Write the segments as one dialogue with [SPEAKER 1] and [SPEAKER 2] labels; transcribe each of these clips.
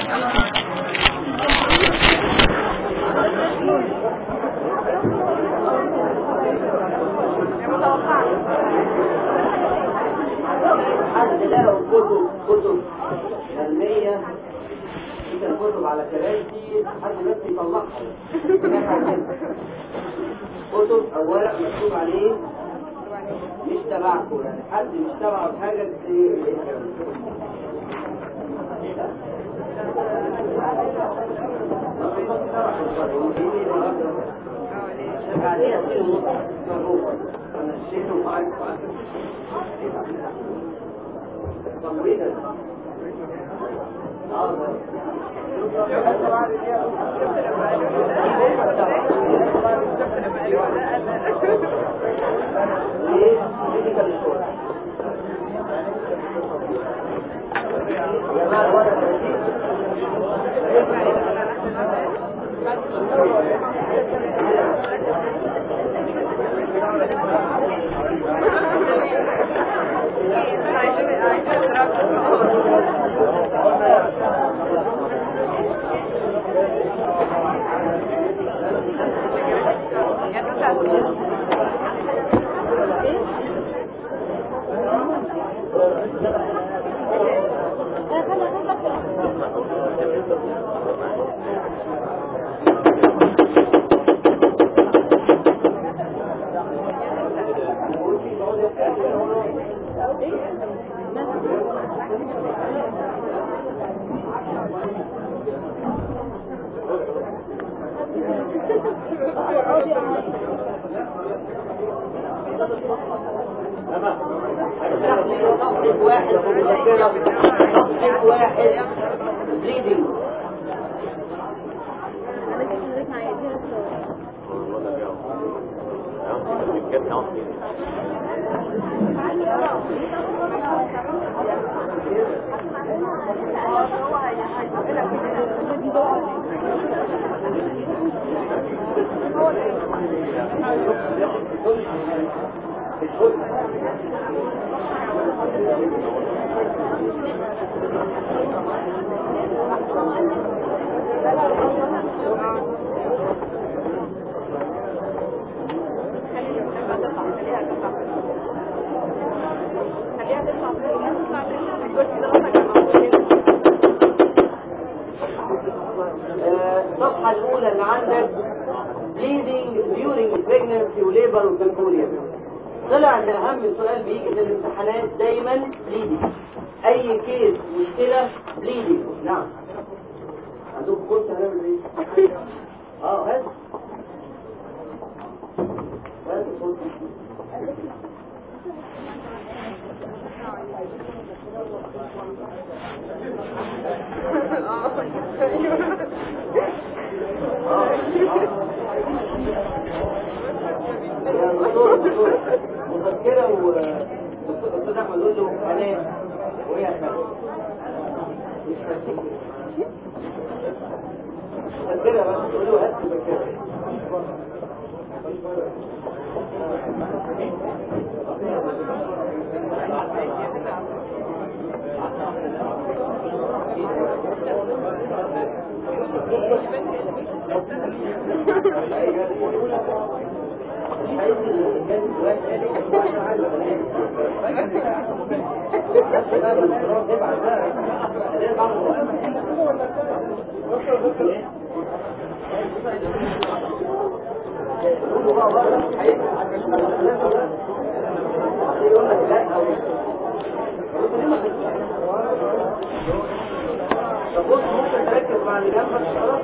[SPEAKER 1] حد لقوا كتب كتب علمية في كتب على كراسي حد بس يطلعها كتب او ورق مكتوب عليه مش تبعكم يعني حد مش تبعه بحاجة زي واحد واحد واحد bleeding آه، الصفحة الأولى اللي عندك bleeding during pregnancy وليبر وتنكوليا طلع ان اهم سؤال بيجي في الامتحانات دايما bleeding اي كيس مشكلة bleeding نعم عندكم كورس هنعمل ايه؟ اه هات هات الكورس. يا دكتور دكتور مذكرة والدكتور أحمد يقول له أنا وهي أحمد مش فاكر مذكرة بس تقول له هات مذكرة فبص ممكن تركز مع اللي جنبك خلاص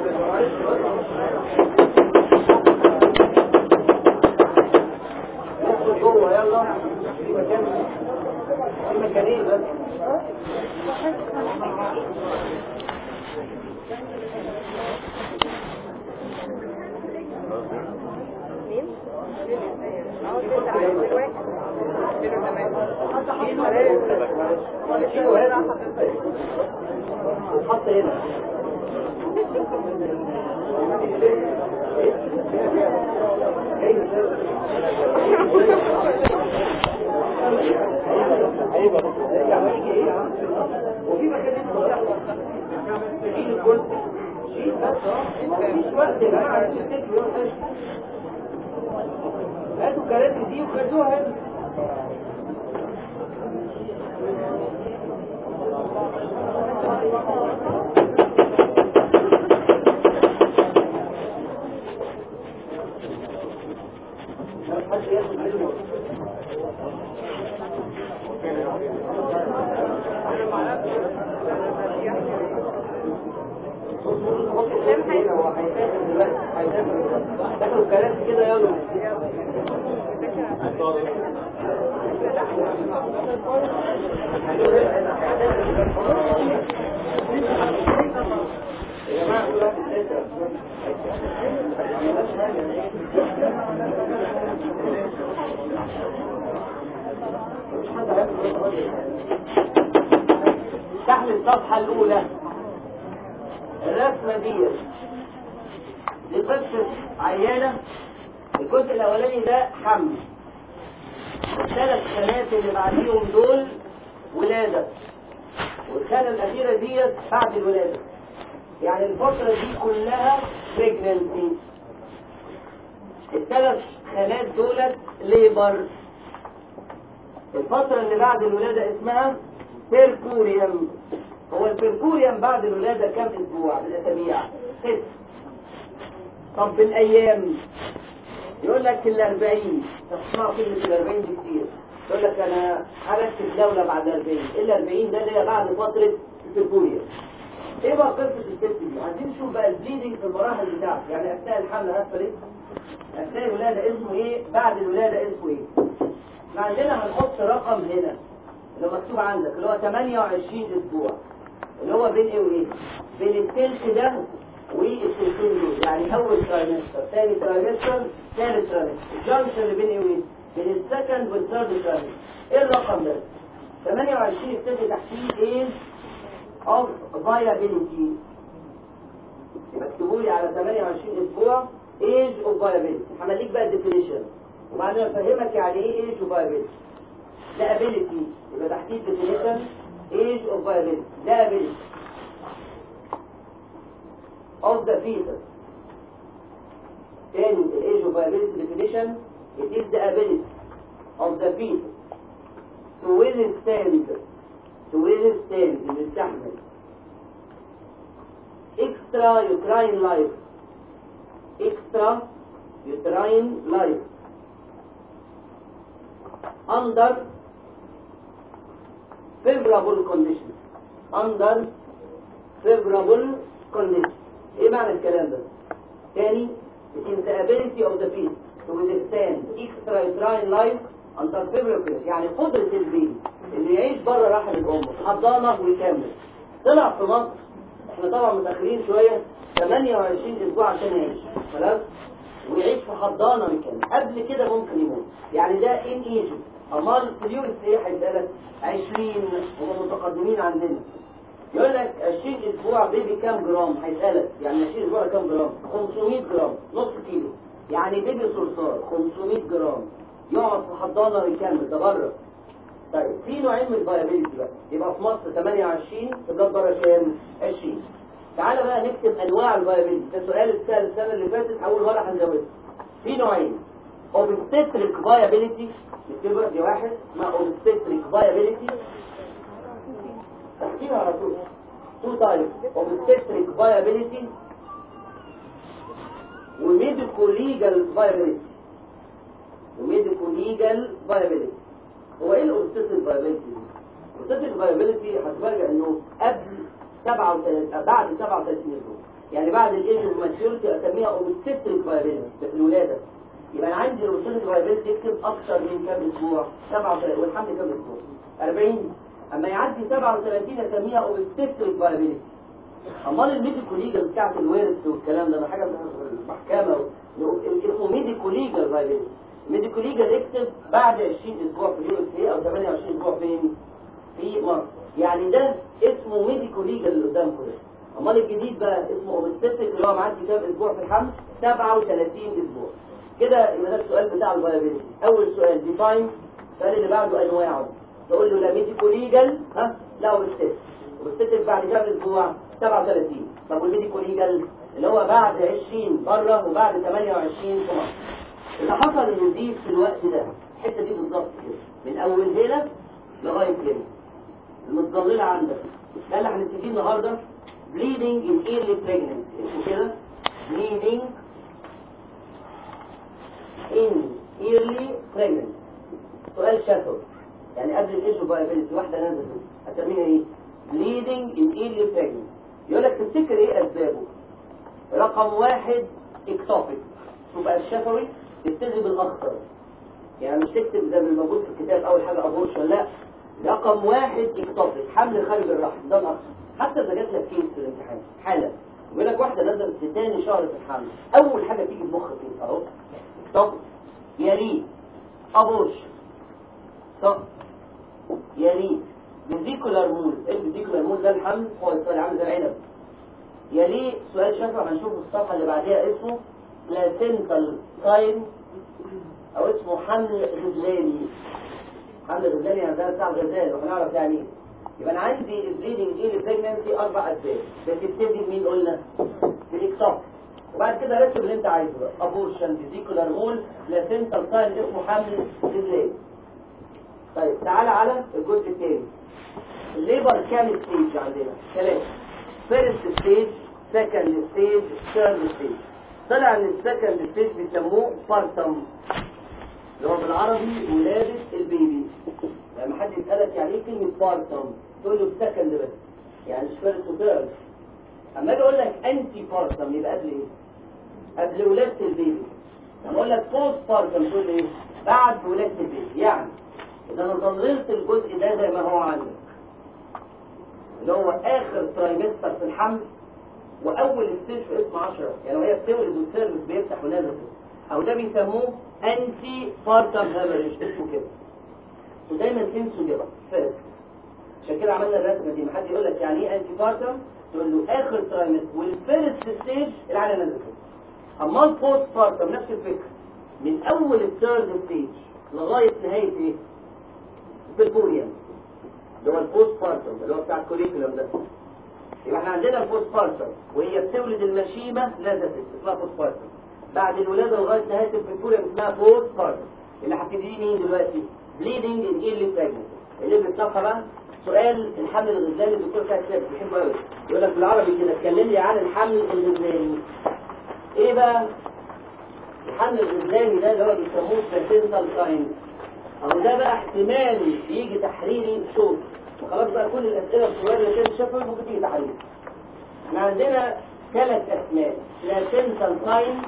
[SPEAKER 1] ندخل جوه يلا في مكان في مكانين بس حط هنا وفي مكان كل شيء بس اه مفيش وقت يا جماعه عشان تفتكروا هاتوا الكراسي دي وخدوها هاتوا دخلوا الكراسي كده يلا يا جماعه كل واحد تحت الصفحة الأولى الرسمة دي دي قصة عيانة الجزء الأولاني ده حمل الثلاث خانات اللي بعديهم دول ولادة والخانة الأخيرة ديت بعد الولادة يعني الفترة دي كلها pregnancy الثلاث خانات دولت ليبر الفترة اللي بعد الولادة اسمها بيركوريوم هو البيركوريوم بعد الولادة كم اسبوع بالاسابيع ست طب بالايام يقول لك الاربعين تسمع كلمة الاربعين دي كتير يقول لك انا هركز دولة بعد الاربعين الاربعين ده اللي هي بعد فترة البيركوريوم ايه بقى قصة الست دي عايزين نشوف بقى البليدنج في المراحل بتاعته يعني اثناء الحمل هتفل ايه اثناء الولادة اسمه ايه بعد الولادة اسمه ايه احنا عندنا هنحط رقم هنا اللي هو مكتوب عندك اللي هو 28 اسبوع اللي هو بين ايه وايه بين التلت ده والتلتين دول يعني اول ترايمستر ثاني ترايمستر ثالث ترايمستر الجانكشن اللي بين ايه وايه بين السكند والثيرد ترايمستر ايه الرقم ده 28 اكتب تحتيه ايه اوف فايابيليتي اكتبوا لي على 28 اسبوع ايج اوف فايابيليتي همليك بقى الديفينيشن وبعدين افهمك يعني ايه ايج اوف فايابيليتي ده ابيليتي يبقى تحتيه ديفينيشن ايج اوف فايابيليتي ده ابيليتي of the fetus تاني الايج اوف فايابيليتي ديفينيشن it is the ability of the fetus to withstand to withstand يستحمل extra uterine life extra uterine life under favorable conditions under favorable conditions ايه معنى الكلام ده تاني it is the ability of the fetus to withstand extra uterine life under favorable conditions يعني قدرة البيبي اللي يعيش بره رحم الام حضانة ويكمل طلع في مصر احنا طبعا متاخرين شوية 28 اسبوع عشان يعيش خلاص ويعيش في حضانة مكان قبل كده ممكن يموت يعني ده ان ايجيبت امال في اليو اس ايه هيبقى لك 20 هم متقدمين عندنا يقول لك 20 اسبوع بيبي كام جرام هيسالك يعني 20 اسبوع كام جرام 500 جرام نص كيلو يعني بيبي صرصار 500 جرام يقعد في حضانه ويكمل ده بره طيب في نوعين من الفايابيلتي بقى يبقى في مصر 28 في بلاد بره كام 20 تعالى بقى نكتب انواع الفايابيلتي ده سؤال اتسال السنه اللي فاتت اول مره هنجاوبه في نوعين اوبستريك فايابيلتي نكتبها دي واحد اسمها اوبستريك فايابيلتي تحكيها على طول تو تايب اوبستريك فايابيلتي وميديكو ليجال فايابيلتي وميديكو ليجال فايابيلتي هو ايه الاوبستريك فايابيلتي دي؟ الاوبستريك فايابيلتي هتفرق انه قبل 37 بعد 37 اسبوع يعني بعد الايج اوف ماتيورتي اسميها اوبستريك فايابيلتي في الولاده يبقى انا عندي الاوبستريك فايابيلتي يكتب اكثر من كام اسبوع 37 والحمل كام اسبوع 40 اما يعدي 37 اسميها اوبستريك فايابيلتي امال الميديكو ليجال بتاعت الورث والكلام ده ده حاجه محكمه اسمه ميديكو ليجال فايابيلتي ميديكو ليجال اكتب بعد 20 اسبوع في اليو اس اي او 28 اسبوع فين في مصر يعني ده اسمه ميديكو ليجال اللي قدامكم ده امال الجديد بقى اسمه اوبستريك اللي هو معدي كام اسبوع في الحمل 37 اسبوع كده يبقى ده السؤال بتاع الفايابيلتي اول سؤال ديفاين السؤال اللي بعده انواعه تقول له لا ميديكو ليجال ها لا اوبستريك اوبستريك بعد كام اسبوع 37 طب والميديكو ليجال اللي هو بعد 20 بره وبعد 28 في مصر اللي حصل ان دي في الوقت ده الحته دي بالظبط كده من اول هنا لغايه هنا المتظلله عندك ده اللي هنبتديه النهارده bleeding in early pregnancy اسمه كده bleeding in early pregnancy سؤال شفوي يعني قبل الايشو viability واحده نازله هتسميها ايه bleeding in early pregnancy يقول لك تفتكر ايه اسبابه رقم واحد اكتوبيك شوف بقى الشفوي تبتدي بالاخطر يعني مش تكتب زي ما موجود في الكتاب اول حاجه ابورشن لا رقم واحد اكتوبيك حمل خارج الرحم ده الاخطر حتى اذا جات لك كيس في الامتحان حاله يقول لك واحده نزلت في تاني شهر في الحمل اول حاجه تيجي في مخك كيس اهو اكتوبيك يا ريت ابورشن صح يا ريت فيزيكولار مول الفيزيكولار مول ده الحمل هو السؤال عامل زي العنب يليه سؤال شفوي هنشوفه في الصفحه اللي بعديها اسمه بلاسنتال ساين او اسمه حمل غزلاني حمل غزلاني يعني ده بتاع الغزال وهنعرف يعني ايه يبقى انا عندي البليدنج ايه البريجنسي اربع اسباب بتبتدي بمين قلنا؟ بالاكتاف وبعد كده رتب اللي انت عايزه بقى ابورشن فيزيكولار مول بلاسنتال ساين اسمه حمل غزلاني طيب تعالى على الجزء الثاني الليبر كام ستيج عندنا؟ ثلاثة فيرست ستيج سكند ستيج ثيرد ستيج طلع ان السكند ستيج بيسموه بارتم اللي هو بالعربي ولادة البيبي لما حد يسألك يعني ايه كلمة بارتم تقول له سكند بس يعني مش فيرست وثيرد اما اجي اقول لك انتي بارتم يبقى قبل ايه؟ قبل ولادة البيبي لما اقول لك بوست بارتم تقول ايه؟ بعد ولادة البيبي يعني اذا انا ظللت الجزء ده زي ما هو عندك اللي هو اخر ترايمستر في الحمل واول ستيج في اسم 10 يعني وهي بتولد والسيرفس بيفتح ونازل او ده بيسموه انتي بارتم هامرج اسمه كده ودايما تنسوا دي بقى فيرست عشان كده عملنا الرسمه دي ما حد يقول لك يعني ايه انتي بارتم تقول له اخر ترايمستر والفيرست ستيج العيله نازله كده اما البوست بارتم نفس الفكره من اول الثيرد ستيج لغايه نهايه ايه؟ البوريوم اللي هو البوست بارتم اللي هو بتاع الكوريكولم ده يبقى احنا عندنا البوست بارتم وهي بتولد المشيمه لازم اسمها بوست بارتم بعد الولاده لغايه نهايه البوريوم اسمها بوست بارتم اللي هتبتدي مين دلوقتي؟ بليدنج ان ايرلي بريجنسي اللي بنصفها بقى سؤال الحمل الغزلاني الدكتور كده كتاب بيحبه قوي يقول لك بالعربي كده اتكلم لي عن الحمل الغزلاني ايه بقى الحمل الغزلاني ده اللي هو بيسموه بلاسنتال ساين اهو ده بقى احتمال يجي تحريري صوت وخلاص بقى كل الاسئله الصغيره اللي كانت شافها ممكن تيجي تحريري احنا عندنا ثلاث اسماء بلاسنتال ساين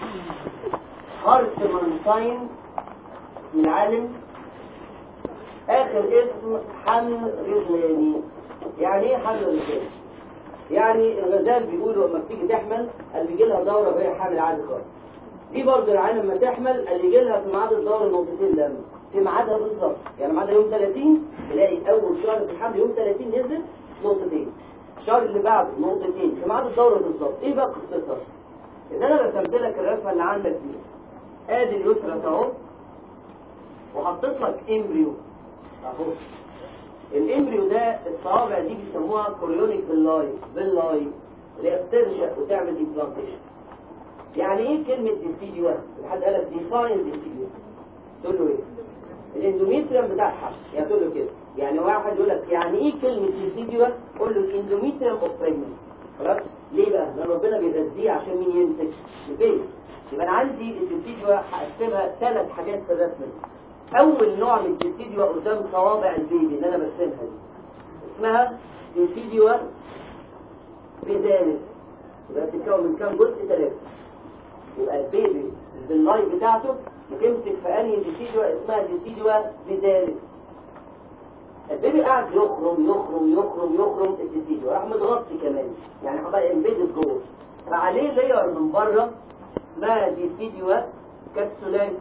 [SPEAKER 1] هارتمان ساين من العالم اخر اسم حمل غزلاني يعني ايه حمل غزلاني يعني الغزال بيقولوا لما بتيجي تحمل قال بيجي لها دوره وهي حامل عادي خالص دي برضه العالم لما تحمل قال يجي لها في ميعاد الدوره نقطتين دم في ميعادها بالظبط يعني ميعادها يوم 30 تلاقي اول شهر في الحمل يوم 30 نزل نقطتين الشهر اللي بعده نقطتين في ميعاد الدوره بالظبط ايه بقى قصتها؟ اذا انا رسمت لك الرسمه اللي عندك دي ادي اليسرى اهو وحطيت لك امبريو اهو الامبريو ده الصوابع دي بيسموها كوريونيك باللاي باللاي اللي هي بتنشأ وتعمل امبلانتيشن يعني ايه كلمة ديسيديو حد قال لك ديفاين ديسيديو تقول له ايه الاندوميتريوم بتاع الحمل يعني تقول له كده يعني واحد يقول لك يعني ايه كلمة ديسيديو قول له الاندوميتريوم اوف بريجنسي خلاص ليه بقى لان ربنا بيغذيه عشان مين يمسك البيت يبقى انا عندي الديسيديو هقسمها ثلاث حاجات في الرسمه دي اول نوع من الديسيديو قدام صوابع البيبي اللي انا برسمها دي اسمها ديسيديو بيزالس يبقى بتتكون من كام جزء ثلاثه يبقى البيبي باللاي بتاعته بتمسك في انهي ديسيديو اسمها ديسيديو بيزالس البيبي قاعد يخرم يخرم يخرم يخرم الديسيديو راح متغطي كمان يعني حضرتك امبيدد جوه فعليه لاير من بره اسمها ديسيديو كابسولانس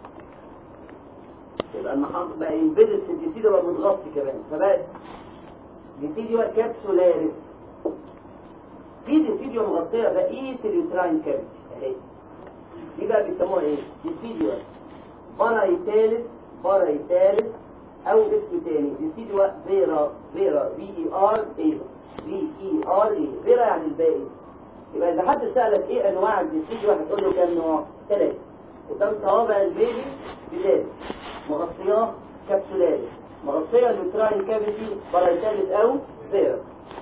[SPEAKER 1] يبقى المحافظ بقى ينبدل في الديسيديو بقى متغطي كمان فبقى ديسيديو كابسولاريس في ديسيديو مغطيه بقيه اليوتراين كابس اهي دي بقى بيسموها ايه؟ ديسيديو بارايتالس بارايتالس او اسم تاني ديسيديو فيرا فيرا في اي ار اي بي اي ار اي فيرا يعني الباقي يبقى اذا حد سالك ايه انواع الديسيديو هتقول له كام نوع ثلاثه قدام صوابع البيبي بدايه مغطيه كبسولات مغطيه اليوتراين كافيتي بارايتاليس او فيرا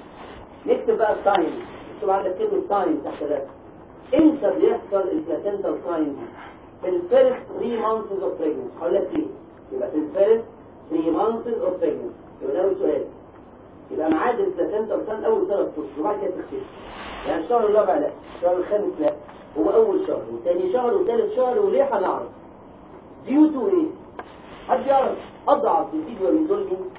[SPEAKER 1] نكتب بقى الساين نكتب عندك كلمه ساين تحت ده امتى بيحصل البلاتنتال ساين في الفيرست 3 مانثز اوف بريجنس هقول لك ليه يبقى في الفيرست 3 مانثز اوف بريجنس يبقى ده اول سؤال يبقى ميعاد البلاتنتال ساين اول ثلاث اشهر وبعد كده تختفي يعني الشهر الرابع لا الشهر الخامس لا هو اول شهر وثاني شهر وثالث شهر وليه هنعرف ديو تو ايه حد يعرف اضعف الفيديو من دول مين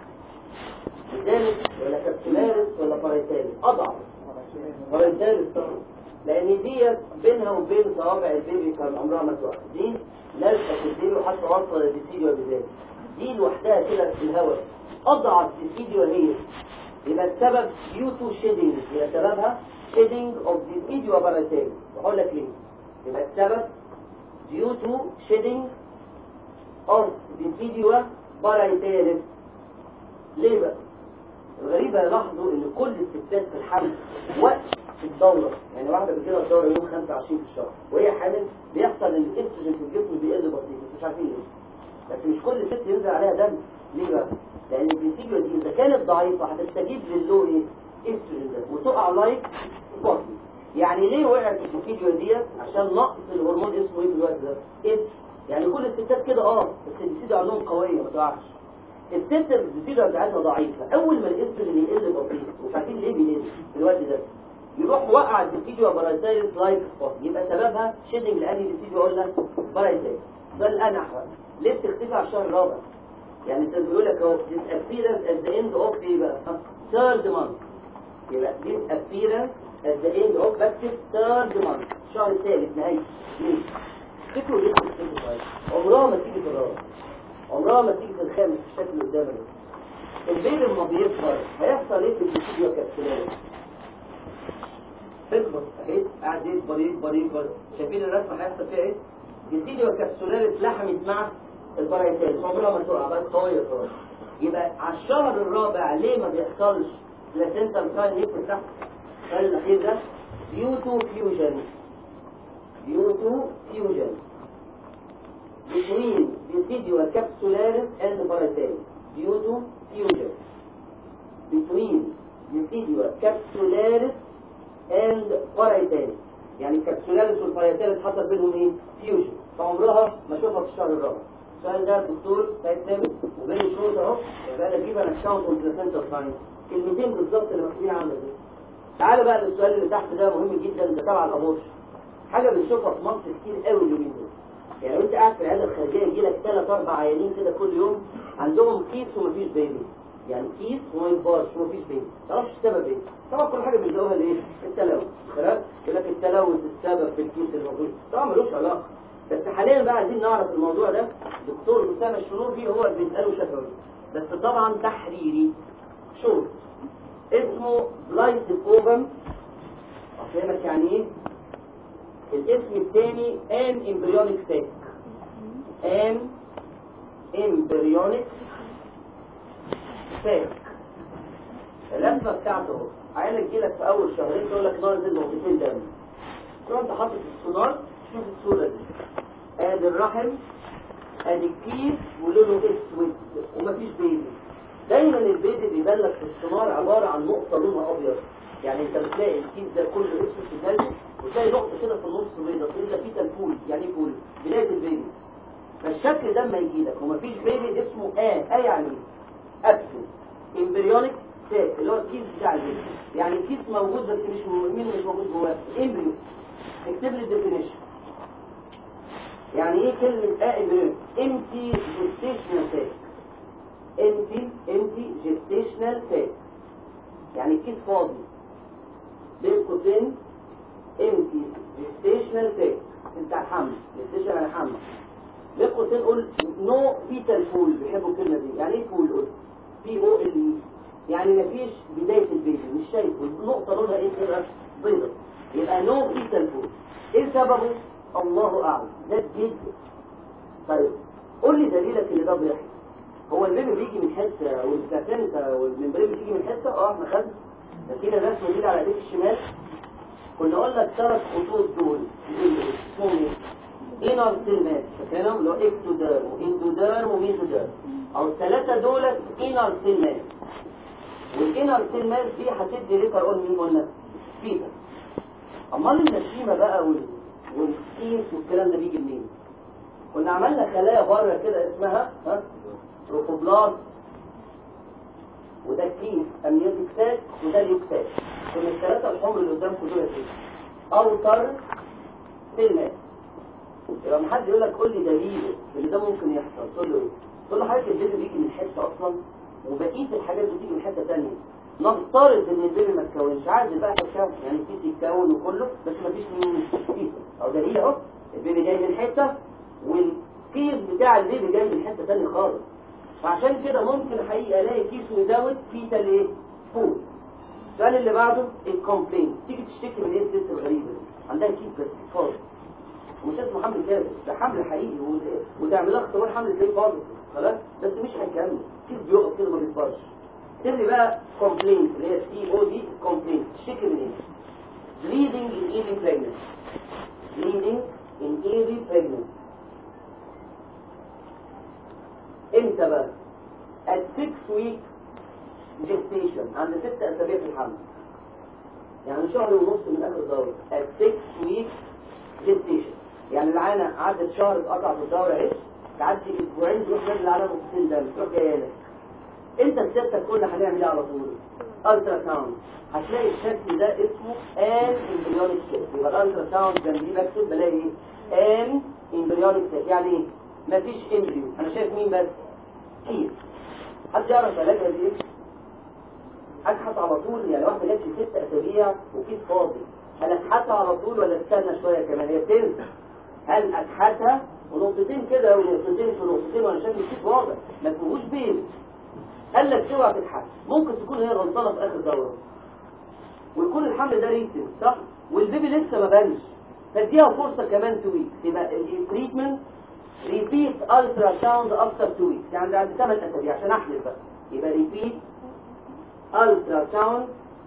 [SPEAKER 1] مثالث ولا كابسولاريس ولا بارايتاليس اضعف بارايتاليس طبعا لان ديت بينها وبين صوابع البيبي كان عمرها ما توقف دي لازقه في البيبي وحتى واصله للديسيديو بالذات دي لوحدها كده في الهواء اضعف ديسيديو هي يبقى السبب due to shedding يبقى سببها shedding of deciduo apparatus بقول لك ليه يبقى السبب due to shedding of deciduo apparatus ليه بقى الغريبة لاحظوا ان كل الستات في الحمل وقت الدورة يعني واحدة كده الدورة يوم 25 في الشهر وهي حامل بيحصل ان الاستروجين في الجسم بيقل بسيط مش عارفين ليه بس مش كل ست ينزل عليها دم ليه بقى؟ لان البريسيجيو دي اذا كانت ضعيفة هتستجيب للو ايه؟ استروجين ده وتقع لايك بطن يعني ليه وقعت البريسيجيو ديت؟ عشان نقص الهرمون اسمه ايه في الوقت ده؟ اس يعني كل الستات كده اه بس البريسيجيو عندهم قوية ما تقعش الست البريسيجيو بتاعتها ضعيفة اول ما الاستروجين يقل بسيط مش عارفين ليه بيقل في الوقت ده يروح وقع البريسيجيو بارايتايلس لايك سبوت يبقى سببها شيدنج لاني البريسيجيو قلنا بارايتايلس ده الان احوال ليه بتختفي على الشهر الرابع يعني انت بيقول لك اهو disappearance at the end of ايه بقى third month يبقى disappearance at the end of بكتب third month الشهر الثالث نهاية ليه؟ تفتكروا ليه بتختفي طيب؟ عمرها ما تيجي في الرابع عمرها ما تيجي في الخامس الشكل اللي قدامنا ده البيبي لما بيكبر هيحصل ايه في الفيديو كابسولات تكبر اهي قاعد يكبر يكبر يكبر شايفين الرسمه هيحصل فيها ايه؟ الفيديو كابسولات اتلحمت مع البرايتات عمرها ما تقع بس قوية خلاص يبقى على الشهر الرابع ليه ما بيحصلش بلاسنتال ساين يكتب تحت السؤال الأخير ده بيوتو فيوجن بيوتو فيوجن between decidual capsularis and paritalis bioto fusion between decidual capsularis and paritalis يعني الكبسولاريس والباريتاليس حصل بينهم ايه؟ فيوجن فعمرها ما اشوفها في الشهر الرابع السؤال ده الدكتور سيد ثابت وبين شروط اهو يبقى انا اجيب انا اكونت اون بلاسنتا ساينس كلمتين بالظبط اللي مكتوبين عامله دي تعالى بقى للسؤال اللي تحت ده مهم جدا ده تبع الابورشن حاجه بنشوفها في مصر كتير قوي اليومين دول يعني لو انت قاعد في العياده الخارجيه يجي لك ثلاث اربع عيانين كده كل يوم عندهم كيس ومفيش بيبي يعني كيس وما يكبرش ومفيش بيبي ما تعرفش السبب ايه طبعا كل حاجه بيلجأوها لايه؟ التلوث خلاص يقول لك التلوث السبب في الكيس الموجود طبعا ملوش علاقه بس حاليا بقى عايزين نعرف الموضوع ده دكتور اسامه الشنوفي هو اللي بيساله شفوي بس طبعا تحريري شورت اسمه بلايت اوفم افهمك يعني ايه الاسم الثاني ان امبريونيك ساك ان امبريونيك ساك اللفه بتاعته اهو عيالك تجيلك في اول شهرين تقول لك نازل نقطتين دم تروح انت حاطط السونار شوف الصوره دي ادي الرحم ادي الكيس ولونه اسود ومفيش بيبي دايما البيبي بيبان لك في السونار عباره عن نقطه لونها ابيض يعني انت بتلاقي الكيس ده كله اسود في الثلج وتلاقي نقطه كده في النص بيضاء تقول ده في تلفول يعني ايه فول بدايه البيبي فالشكل ده لما يجي لك ومفيش بيبي اسمه اه اه يعني ايه ابسن امبريونيك ساك اللي هو الكيس بتاع البيبي يعني الكيس موجود بس مش مين مش موجود جواه الامبريو اكتب لي الديفينيشن يعني ايه كلمة اه امبريو امتي جيستيشنال ساك امتي امتي جيستيشنال ساك يعني الكيس فاضي بين قوسين امتي جيستيشنال ساك بتاع الحمل جيستيشن يعني حمل بين قوسين قول نو فيتال فول بيحبوا الكلمة دي يعني ايه فول قول بي او ال اي يعني مفيش بداية البيبي مش شايفه النقطة لونها ايه كده بيضة يبقى نو فيتال فول ايه سببه الله اعلم ده جدا طيب قول لي دليلك اللي ده بيحصل هو البيبي بيجي من حته والبلاسنتا والممبرين بتيجي من حته اه احنا خدنا فاكرين الرسمه دي على ايديك الشمال كنا قلنا الثلاث خطوط دول اسمهم ايه؟ انر سيل ماس فاكرينهم اللي هو اكتوديرم واندوديرم وميزوديرم او الثلاثه دولت انر سيل ماس والانر سيل ماس دي هتدي ريكر اون مين قلنا؟ فيتا امال النشيمه بقى وال والكيس والكلام ده بيجي منين؟ كنا عملنا خلايا بره كده اسمها ها تروفوبلاست وده الكيس امنيوتيك ساك وده اليوكساك كنا الثلاثه الحمر اللي قدامكم دول ايه؟ اوتر سيل يبقى ما حد يقول لك قول لي دليل اللي ده ممكن يحصل تقول له ايه؟ تقول له حضرتك البيبي بيجي من حته اصلا وبقيه الحاجات بتيجي من حته ثانيه نفترض ان البيبي ما اتكونش عادي بقى تتكون يعني الكيس يتكون وكله بس ما فيش مين كيس او دليل اهو البيبي جاي من حته والكيس بتاع البيبي جاي من حته ثانيه خالص فعشان كده ممكن حقيقه الاقي كيس ويزود فيتال ايه؟ فود السؤال اللي بعده الكومبلين تيجي تشتكي من ايه الست الغريبه دي عندها كيس بس فاضي ومش اسمه حمل كامل ده حمل حقيقي و- وتعمل لها اختبار حمل تلاقيه فاضي خلاص بس مش هيكمل كيس بيقف كده ما بيكبرش تبني بقى كومبلين اللي هي سي او دي كومبلين تشتكي من ايه؟ bleeding in early pregnancy bleeding in early pregnancy امتى بقى؟ at 6 week gestation عند 6 اسابيع في الحمل يعني شهر ونص من اخر الدورة at 6 week gestation يعني العانة عدت شهر اتقطع في الدورة اهي تعدي اسبوعين تروح نازل على نصين دم تروح جايه لك انت الستة كلها هنعمل ايه على طول؟ الترا ساوند هتلاقي الشكل ده اسمه ان امبريونيك شيب يبقى الالترا ساوند جنبيه بكتب بلاقي ايه؟ ان امبريونيك شيب يعني ايه؟ مفيش امبريو انا شايف مين بس؟ كيس حد يعرف علاجها دي ايه؟ اكحت على طول يعني واحده جت في ست اسابيع وكيس فاضي هل اكحتها على طول ولا استنى شويه كمان هي بتنزل هل اكحتها ونقطتين كده ونقطتين في نقطتين وانا شايف الكيس واضح ما فيهوش بيبي قال لك اوعى تتحمل ممكن تكون هي غلطانه في اخر دوره ويكون الحمل ده ريسن صح والبيبي لسه ما بانش فاديها فرصه كمان 2 ويكس يبقى التريتمنت ريبيت الترا ساوند افتر 2 ويكس يعني بعد 8 اسابيع عشان احلف بقى يبقى ريبيت الترا ساوند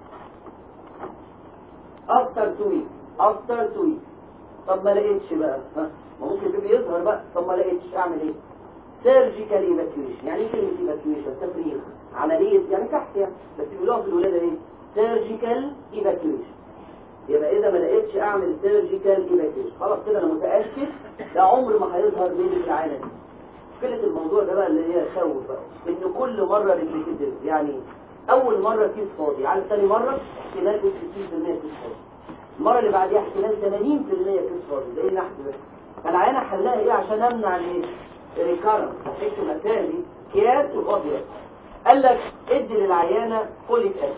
[SPEAKER 1] افتر 2 ويكس افتر 2 ويكس طب ما لقيتش بقى ها ما ممكن البيبي يظهر بقى طب ما لقيتش اعمل ايه سيرجيكال ايفاكيويشن يعني ايه كلمه ايفاكيويشن تفريغ عمليه يعني تحت يعني بس بيقولوها في الولاده ايه سيرجيكال ايفاكيويشن يبقى اذا ما لقيتش اعمل سيرجيكال ايفاكيويشن خلاص كده انا متاكد ده عمر ما هيظهر بين العالم دي مشكله الموضوع ده بقى اللي هي خوف بقى ان كل مره ريبيتيتيف يعني اول مره كيس فاضي على ثاني مره احتمال يكون 60% كيس فاضي المره اللي بعديها احتمال 80% كيس فاضي زي النحت بس العينه حلها ايه عشان امنع الايه ريكارنس هتحس مكان دي كياس وفاضيه قال لك ادي للعيانه فوليك اسيد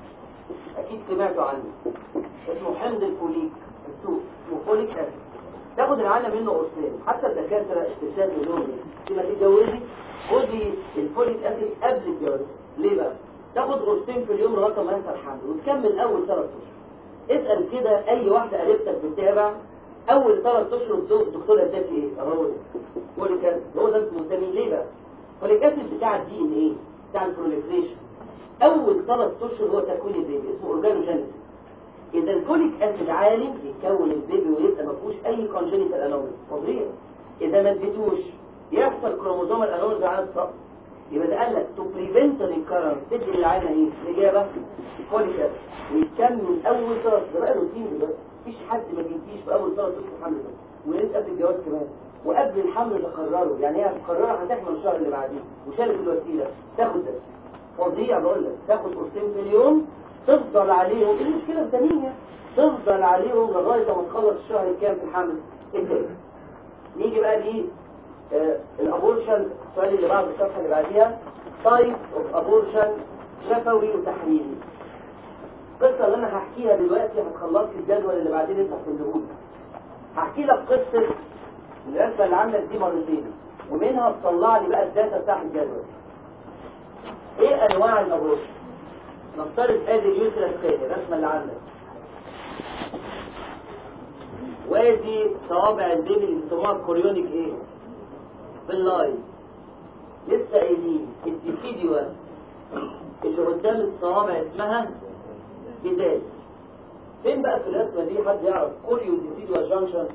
[SPEAKER 1] اكيد سمعتوا عنه اسمه حمض الفوليك في السوق اسمه فوليك اسيد تاخد العينه منه قرصين حتى الدكاتره استشهاد لهم لما تتجوزي خدي الفوليك اسيد قبل الجواز ليه بقى؟ تاخد قرصين في اليوم لغايه ما يحصل حمل وتكمل اول ثلاث اشهر اسال كده اي واحده قريبتك بتتابع اول ثلاث اشهر الدكتور اداك ايه؟ هو ده فوليك اسيد هو ده انتوا مهتمين ليه بقى؟ فوليك اسيد بتاع الدي ان ايه؟ بتاع البروليفريشن اول ثلاث اشهر هو تكوين البيبي اسمه اورجانوجينيسيس اذا الفوليك اسيد عالي يتكون البيبي ويبقى ما فيهوش اي كونجنيتال انومي طبيعي اذا ما اديتوش يحصل كروموزوم الانومي على السقف يبقى ده قال لك تو بريفنت ريكارنس تدي للعينه ايه؟ الاجابه فوليك اسيد ويكمل اول ثلاث ده بقى روتين دلوقتي مفيش حد ما بيديش في اول ثلاث اشهر الحمل ده ويا ريت قبل الجواز كمان وقبل الحمل تقرره يعني هي مقرره هتحمل الشهر اللي بعديه وشالت الوسيله تاخد ده فظيع بقول لك تاخد قرصين في اليوم تفضل عليهم ايه المشكله الثانيه تفضل عليهم لغايه ما تخلص الشهر الكام في الحمل التاني نيجي بقى دي آه الابورشن السؤال اللي بعد الصفحه اللي بعديها تايب اوف ابورشن شفوي وتحليلي القصه اللي انا هحكيها دلوقتي هتخلص الجدول اللي بعدين انت هتقوله هحكي لك قصه الرسمه اللي عندك دي مرتين ومنها تطلع لي بقى الداتا بتاع الجدول ايه انواع الابورشن نفترض ادي اليوترس تاني الرسمه اللي عندك وادي صوابع البيبي اللي بيسموها الكوريونيك ايه باللاين لسه قايلين الديفيديو اللي قدام الصوابع اسمها بذلك فين بقى في الرسمه دي حد يعرف كوريو ديسيديوال جانكشن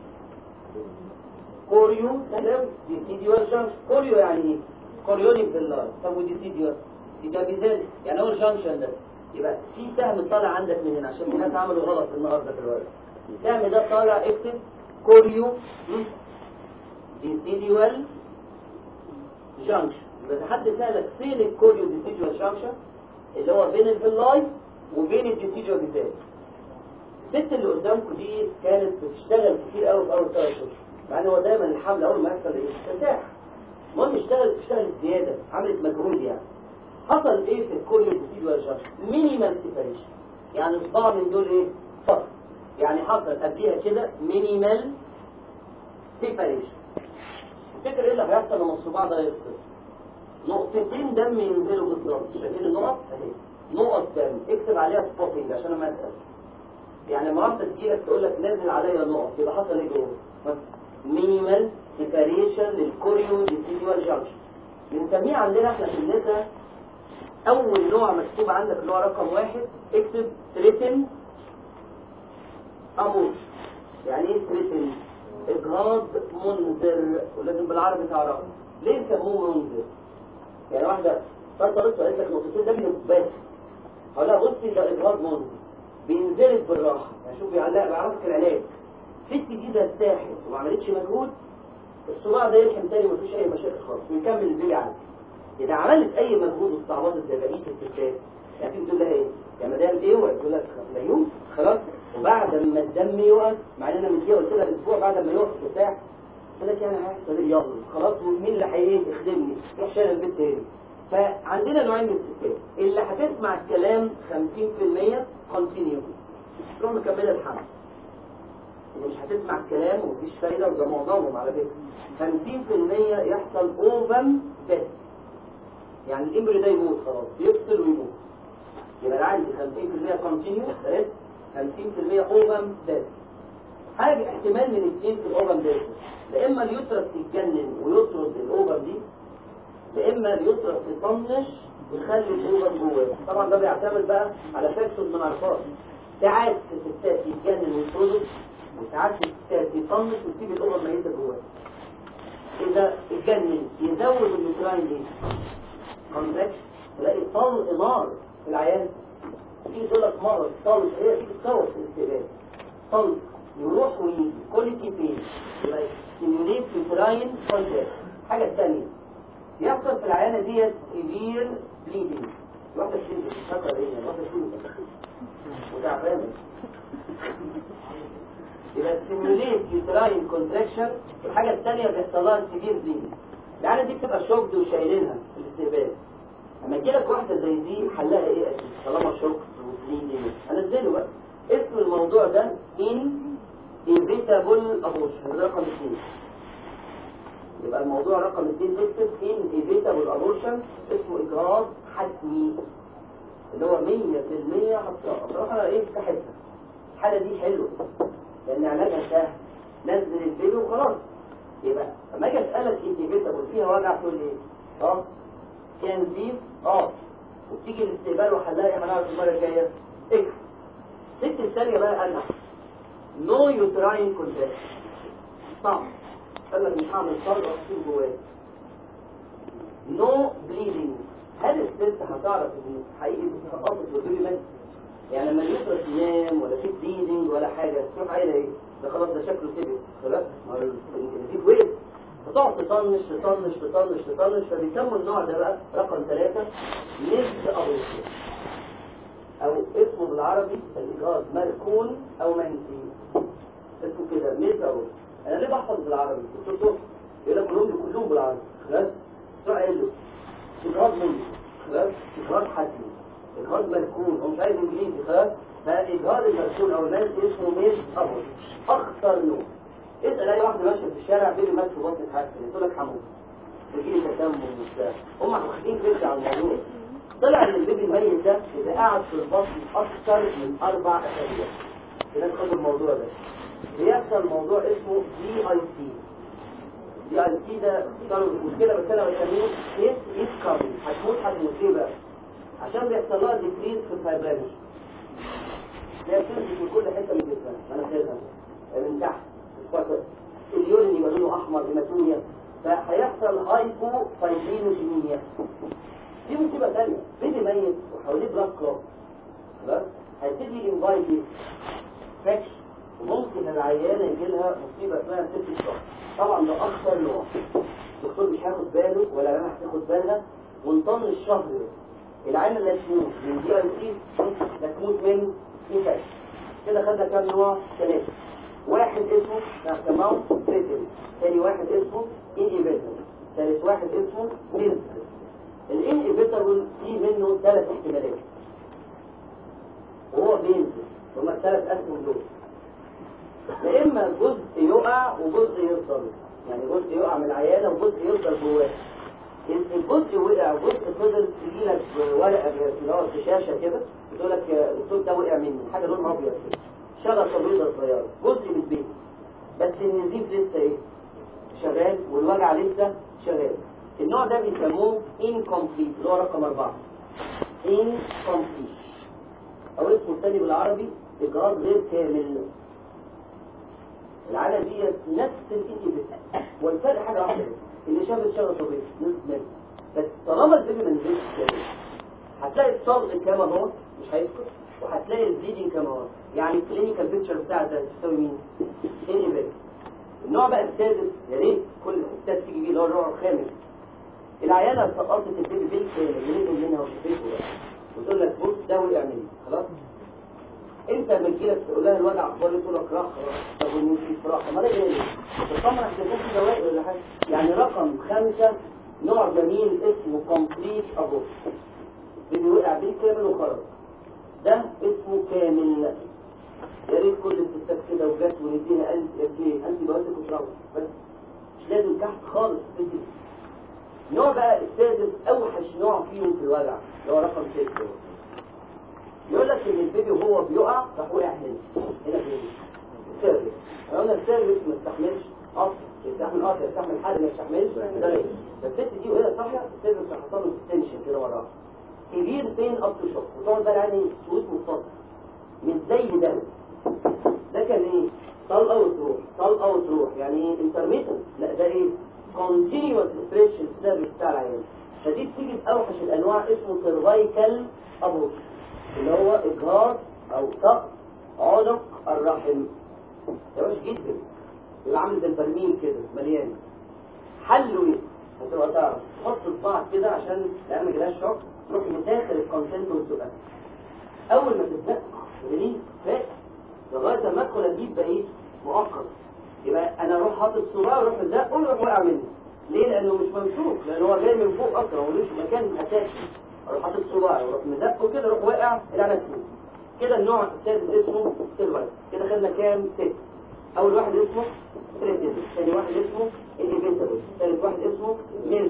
[SPEAKER 1] كوريو سلام ديسيديوال جانكشن كوريو يعني ايه كوريونيك بالله طب وديسيديوال ده بذلك يعني هو الجانكشن ده يبقى في سهم طالع عندك من هنا عشان الناس عملوا غلط النهارده في الورق السهم ده طالع اكتب كوريو ديسيديوال جانكشن يبقى حد سألك فين الكوريو ديسيديوال جانكشن اللي هو بين الفلاي وبين الديسيديوال بذلك الست اللي قدامكم دي كانت بتشتغل كتير قوي في اول ثلاث اشهر مع ان هو دايما الحمل اول ما يحصل ايه ترتاح المهم اشتغلت اشتغلت زياده عملت مجهود يعني حصل ايه في الكوريو ديسيديوال جانكشن مينيمال سيبريشن يعني صباع من دول ايه فقط يعني حصل قبليها كده مينيمال سيبريشن تفتكر ايه اللي هيحصل لما الصباع ده يفصل نقطتين دم ينزلوا بالظبط شايفين النقط اهي نقط دم اكتب عليها سبوتنج عشان ما اسال يعني لما واحده تجيلك تقول لك نازل عليا نقط يبقى حصل ايه جوه مينيمال سيبريشن للكوريو ديسيديوال جانكشن بنسميه عندنا احنا في النساء اول نوع مكتوب عندك اللي هو رقم واحد اكتب تريتن اموش يعني ايه تريتن اجهاض منذر ولازم بالعربي تعرفه ليه سموه منذر يعني واحده فطرت وقالت لك نقطتين دم بس هقول لها بصي ده اجهاض منذر بينزلك بالراحه يعني شوف بيعلق بيعرفك العلاج ست جديده ارتاحت وما عملتش مجهود الصباع ده يلحم تاني مفيش اي مشاكل خالص ويكمل البيبي عادي اذا عملت اي مجهود واستعبطت زي بقيه الستات يعني تيجي تقول لها ايه يا مدام ايه وتقول لك لا يوم خلاص وبعد ما الدم يقف مع ان انا من كده قلت لها اسبوع بعد ما يقف بتاع قلت لك يعني هيحصل ايه يلا خلاص ومين اللي هي يخدمني روح شايل البيت تاني فعندنا نوعين من الستات اللي هتسمع الكلام 50% كونتينيو تروح مكمله الحمل اللي مش هتسمع الكلام ومفيش فايده وده معظمهم على فكره 50% يحصل اوفم ديث يعني الامبري ده يموت خلاص يفصل ويموت يبقى انا عندي 50% كونتينيو 50% اوفم ديث حاجه احتمال من الاثنين في الاوفم ديث لا اما اليوترس يتجنن ويطرد الاوفم دي لا اما اليوترس يطنش ويخلي الاوفم جواه طبعا ده بيعتمد بقى على فاكتور من عرفات ساعات في الستات يتجنن ويطرد وساعات في الستات يطنش ويسيب الاوفم ميته جواه اذا اتجنن يزود النيوتراين دي كونتراكشن تلاقي طلق نار في العيان تيجي تقول لك مرض طلق هي تيجي تصور في الاستقبال طلق يروح ويجي كل كيفين يبقى ستيموليت يوتراين كونتراكشن الحاجه الثانيه يحصل في العيانه ديت سيفير بليدنج واحده بتنزل فاكره ايه واحده بتنزل وتعبانه يبقى ستيموليت يوتراين كونتراكشن الحاجه الثانيه بيحصل لها سيفير بليدنج العيانه دي بتبقى شوكد وشايلينها في الاستقبال لما تجي لك واحده زي دي حلها ايه اكيد طالما شوكد وبليدنج هنزله بقى اسم الموضوع ده ان ايفيتابل ابورشن ده رقم اثنين يبقى الموضوع رقم اثنين تكتب ان ايفيتابل ابورشن اسمه اجراء حتمي اللي هو 100% هتسقط بصراحه انا ايه كحتها الحاله دي حلوه لان علاجها سهل نزل البيبي وخلاص يبقى لما اجي اسالك انت ايفيتابل فيها وجع تقول لي اه كان دي اه وبتيجي الاستقبال وحلها يا هنعرف المره الجايه اكس ست الثانيه بقى انا نو يوتراين كونتاكت صعب قال لك مش هعمل صلب واحطيه جواه نو بليدنج هل الست هتعرف ان حقيقي سقطت والبيبي مات؟ يعني لما اليوترس ينام ولا في بليدنج ولا حاجه تروح قايله ايه؟ ده خلاص ده شكله سيبك خلاص الانتنسيف ويت فتقعد تطنش تطنش تطنش تطنش فبيسموا النوع ده بقى رقم ثلاثة نزل أبوشن أو اسمه بالعربي الإجهاض مركون أو منسي اسمه كده نزل أبوشن أنا ليه بحفظ بالعربي؟ قلت له يقول لك كلهم كلهم بالعربي خلاص تروح قايل له إجهاض منسي خلاص إجهاض حتمي إجهاض مركون هو مش عايز إنجليزي خلاص فإجهاض المركون أو المنسي اسمه نزل أبوشن أخطر نوع اسال اي واحده ماشيه في الشارع بيبي مات في بطن حاجه تقول لك حمود بيجي تسمم وبتاع هم واخدين فكره عن الموضوع طلع ان البيبي الميت ده اذا قعد في البطن اكثر من اربع اسابيع الناس خدوا الموضوع ده بيحصل موضوع اسمه دي اي سي دي اي سي ده صار مشكله بس انا بسميه كيس ايسكاري هتموت هتموت ليه بقى؟ عشان بيحصل لها ديكريز في الفايبريشن هي بتنزل في كل حته من جسمها مناخيرها من تحت اليورين يبقى لونه احمر هيماتوميا فهيحصل هايبو فايبرينوجينيا دي مصيبه ثانيه بيبي ميت وحواليه بلاك كلوب خلاص هيبتدي انفايتي فاكش وممكن العيانه يجي لها مصيبه اسمها سيبتيك شوك طبعا ده اخطر نوع الدكتور مش هياخد باله ولا العيانه هتاخد بالها ونطن الشهر ده العيانه اللي هتموت من دي اي سي هتموت من انفاكشن كده خدنا كام نوع ثلاثه واحد اسمه نحكماو بريتل ثاني واحد اسمه انيبيتر ثالث واحد اسمه ميلز الانيبيتر فيه منه ثلاث احتمالات وهو بينزل هما الثلاث اسهم دول يا اما جزء يقع وجزء يفضل يعني جزء يقع من العيانه وجزء يفضل جواه الجزء وقع وجزء فضل تجي لك ورقه اللي هو في شاشه كده بتقول لك الدكتور ده وقع مني حاجه لونها ابيض كده شغله بيضه صغيره جزء من البيت بس النزيف لسه ايه شغال والوجع لسه شغال النوع ده بيسموه incomplete اللي هو رقم أربعة incomplete أو اسمه الثاني بالعربي إجراء غير كامل العالم دي نفس الإنجليز والفرق حاجة واحدة اللي شافت شغل طبيعي نزل بس طالما البيبي ما نزلش كامل هتلاقي الصلق كما هو مش هيسكت وهتلاقي البليدنج كما هو يعني الكلينيكال بيكتشر بتاع ده تساوي مين؟ اني بيك النوع بقى السادس يا ريت كل الستات تيجي بيه اللي هو النوع الخامس العيانه سقطت البيبي بالكامل اللي نزل منها وشفته بقى وتقول لك بص ده وقع مني خلاص انت لما تجي لك تقول لها الوجع اخبار تقول لك راح خلاص طب والنسي راح ما ده ايه تطمن عشان يكون في دواء ولا حاجه يعني رقم خمسه نوع جميل اسمه كومبليت ابوش اللي وقع بالكامل وخرج ده اسمه كامل يا ريت كل الستات كده وجات ونديها انت يا انت بواسك وشرب بس مش لازم تحت خالص تدي نوع بقى السادس اوحش نوع فيهم في الوجع اللي هو رقم 6 يقول لك ان البيبي وهو بيقع راح وقع هنا هنا فين السيرفيس احنا قلنا السيرفيس ما يستحملش قصر يستحمل قصر يستحمل حد ما يستحملش ده فالست دي وهي صاحيه السيرفيس راح حصل له تنشن كده وراه سيفير بين اب تو شوك وتقعد بقى يعني سويت متصل مش زي ده ده كان ايه طلقه وتروح طلقه وتروح يعني ايه انترميتنت لا ده ايه كونتينيوس ستريتش السيرفيس بتاع العيان فدي بتيجي في اوحش الانواع اسمه سيرفايكال ابوش اللي هو اجهاض او سقط عنق الرحم ده وحش جدا يبقى عامل زي البرميل كده مليان حله ايه هتبقى تعرف تحط صباعك كده عشان تعمل جلاش شوك تروح مداخل الكونسنت والسؤال اول ما تتزق ريليز فات لغايه ما ادخل اجيب بقيه مؤقت يبقى انا اروح حاطط صباعي واروح مزق ويروح واقع مني ليه لانه مش ممسوك لان هو جاي من فوق اصلا ملوش مكان اساسي اروح حاطط صباعي واروح مزقه كده اروح واقع الى فوق كده النوع الثالث اسمه سيلفر كده خدنا كام ست اول واحد اسمه تريتيز ثاني واحد اسمه انيفيتابل ثالث واحد اسمه ميلز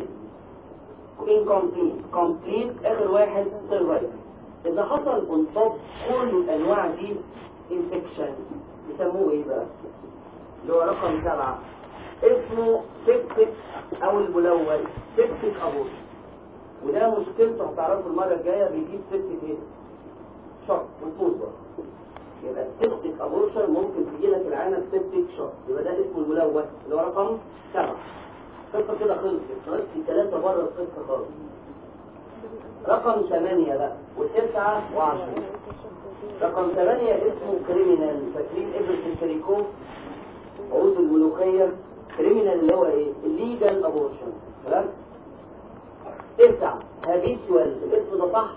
[SPEAKER 1] incomplete complete اخر واحد سيرفايف اذا حصل انصاب كل الانواع دي انفكشن يسموه ايه بقى اللي هو رقم سبعة اسمه سيبتك او الملون سيبتك ابوش وده مشكلته هتعرفوا المرة الجاية بيجيب سيبتك ايه شوك وفوز بقى يبقى السيبتك ابورشن ممكن تجي لك العينة بسيبتك شوك يبقى ده اسمه الملون اللي هو رقم سبعة القصة كده خلصت خلصت في ثلاثة بره القصة خالص رقم ثمانية بقى وتسعة وعشرة رقم ثمانية اسمه كريمينال فاكرين ابرة الكريكو عود الملوخية كريمينال اللي هو ايه الليجال ابورشن خلاص تسعة هابيتوال الاسم ده صح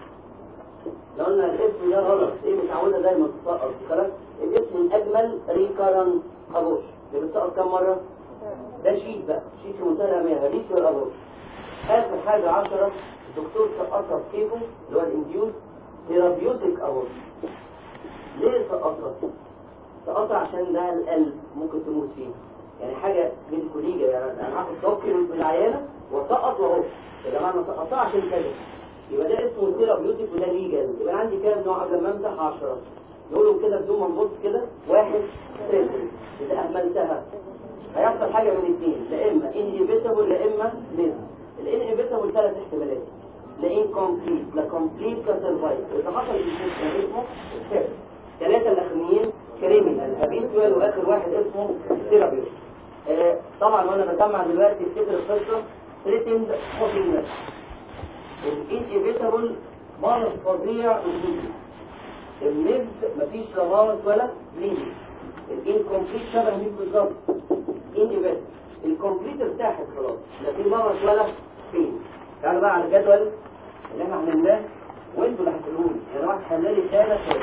[SPEAKER 1] لو قلنا الاسم ده غلط ايه متعودة دايما تسقط خلاص الاسم الاجمل ريكارنت ابورشن اللي بتسقط كام مرة ده شيء بقى شيء في منتهى الأهمية هابيتوال ابورشن آخر حاجة عشرة الدكتور سقطها في كيفه اللي هو الانديوز ثيرابيوتيك ابورشن ليه سقطها؟ سقطها عشان ده القلب ممكن تموت فيه يعني حاجة ميديكوليجا يعني انا هاخد دوكيومنت من العيانة وسقط واهو يا جماعة انا سقطتها عشان كذا يبقى ده اسمه ثيرابيوتيك وده ليجال يبقى عندي كام نوع قبل ما امسح 10 نقولهم كده بدون ما نبص كده واحد تريبل اذا اهملتها هيحصل حاجة من الاثنين لا اما انهبيتابل لا اما ميز الانهبيتابل ثلاث احتمالات لا انكمبليت لا كومبليت لا سرفايف اذا حصل الانفكشن اسمه السيرف ثلاثة الأخرين كريمينال هابيتوال وآخر واحد اسمه ثيرابي آه طبعا وأنا بسمع دلوقتي افتكر القصة ثريتند موتنجنس الانيفيتابل مرض فظيع وجودي النبض مفيش لا مرض ولا بليدنج الانكمبليت شبه مين بالظبط انيفيتابل الكمبليت ارتاحت خلاص لا في مرض ولا فين تعالوا بقى على الجدول اللي احنا عملناه وانتوا اللي هتقولوا لي يعني واحد حل لي ثلاث شهور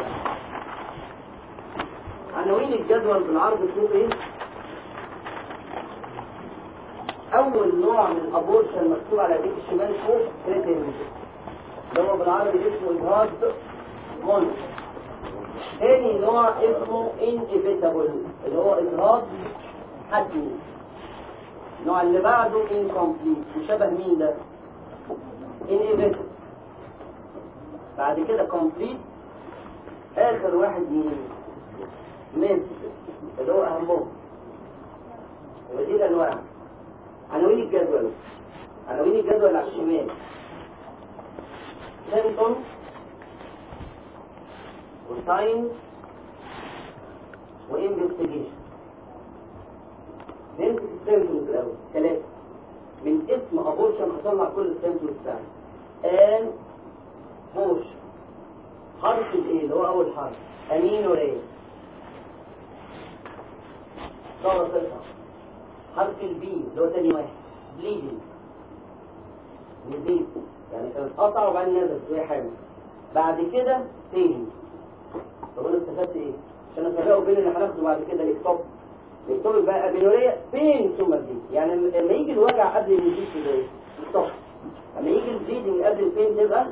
[SPEAKER 1] عناوين الجدول بالعرض اسمه ايه؟ اول نوع من الابورشن مكتوب على ايديك الشمال فوق كريتين اللي هو بالعربي اسمه اجهاض مون تاني نوع اسمه انيفيتابل اللي هو اجهاض حتمي النوع اللي بعده incomplete وشبه مين ده؟ inevitable بعد كده complete آخر واحد مين؟ ميز اللي هو أهمهم يبقى دي الأنواع عناوين الجدول عناوين الجدول على الشمال symptom وساينس وانفستيجيشن نمسك السيمتومز الاول ثلاثه من اسم ابورشن هطلع كل السيمتومز بتاعتي ان بورشن حرف الايه اللي هو اول حرف امينو ري صار تسعة حرف البي اللي هو تاني واحد بليدنج نزيد يعني كانت قطع وبعدين نزلت وهي حامل بعد كده فين طب انا استفدت ايه عشان افرقه بين اللي هناخده بعد كده الاكتوب الاكتوب بقى ابينوريا فين ثم البليد يعني لما يجي الوجع قبل النزيف كده ايه الاكتوب لما يجي البليدنج قبل البين تبقى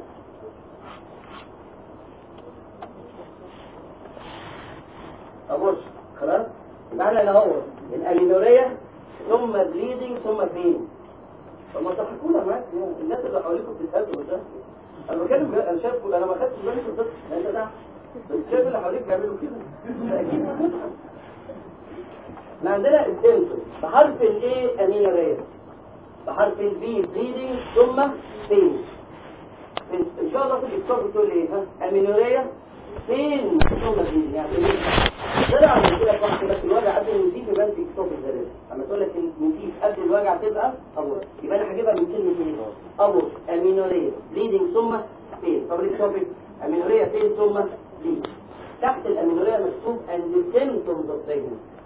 [SPEAKER 1] ابص خلاص يبقى احنا اللي هو الامينوريا ثم بليدنج ثم فين طب ما تضحكونا معاك يعني الناس اللي حواليكم بتتقابلوا ده انا بتكلم بجد، انا شايف انا ما خدتش بالي من الطفل انت ده بس شايف اللي حواليك بيعملوا كده اكيد احنا عندنا السيمتوم بحرف الاي امينوريا بحرف البي بليدنج ثم فين ان شاء الله في الدكتور بتقول ايه ها امينوريا فين ثم فين يعني ايه طلع من كده فقط بس الوجع قبل النزيف يبقى انت اكتوب الزلازل اما تقول لك النزيف قبل الوجع تبقى ابور يبقى انا هجيبها من كلمه ايه ابور امينوريا بليدنج ثم فين طب التوبيك امينوريا فين ثم بليدنج تحت الامينوريا مكتوب and the symptoms of pregnancy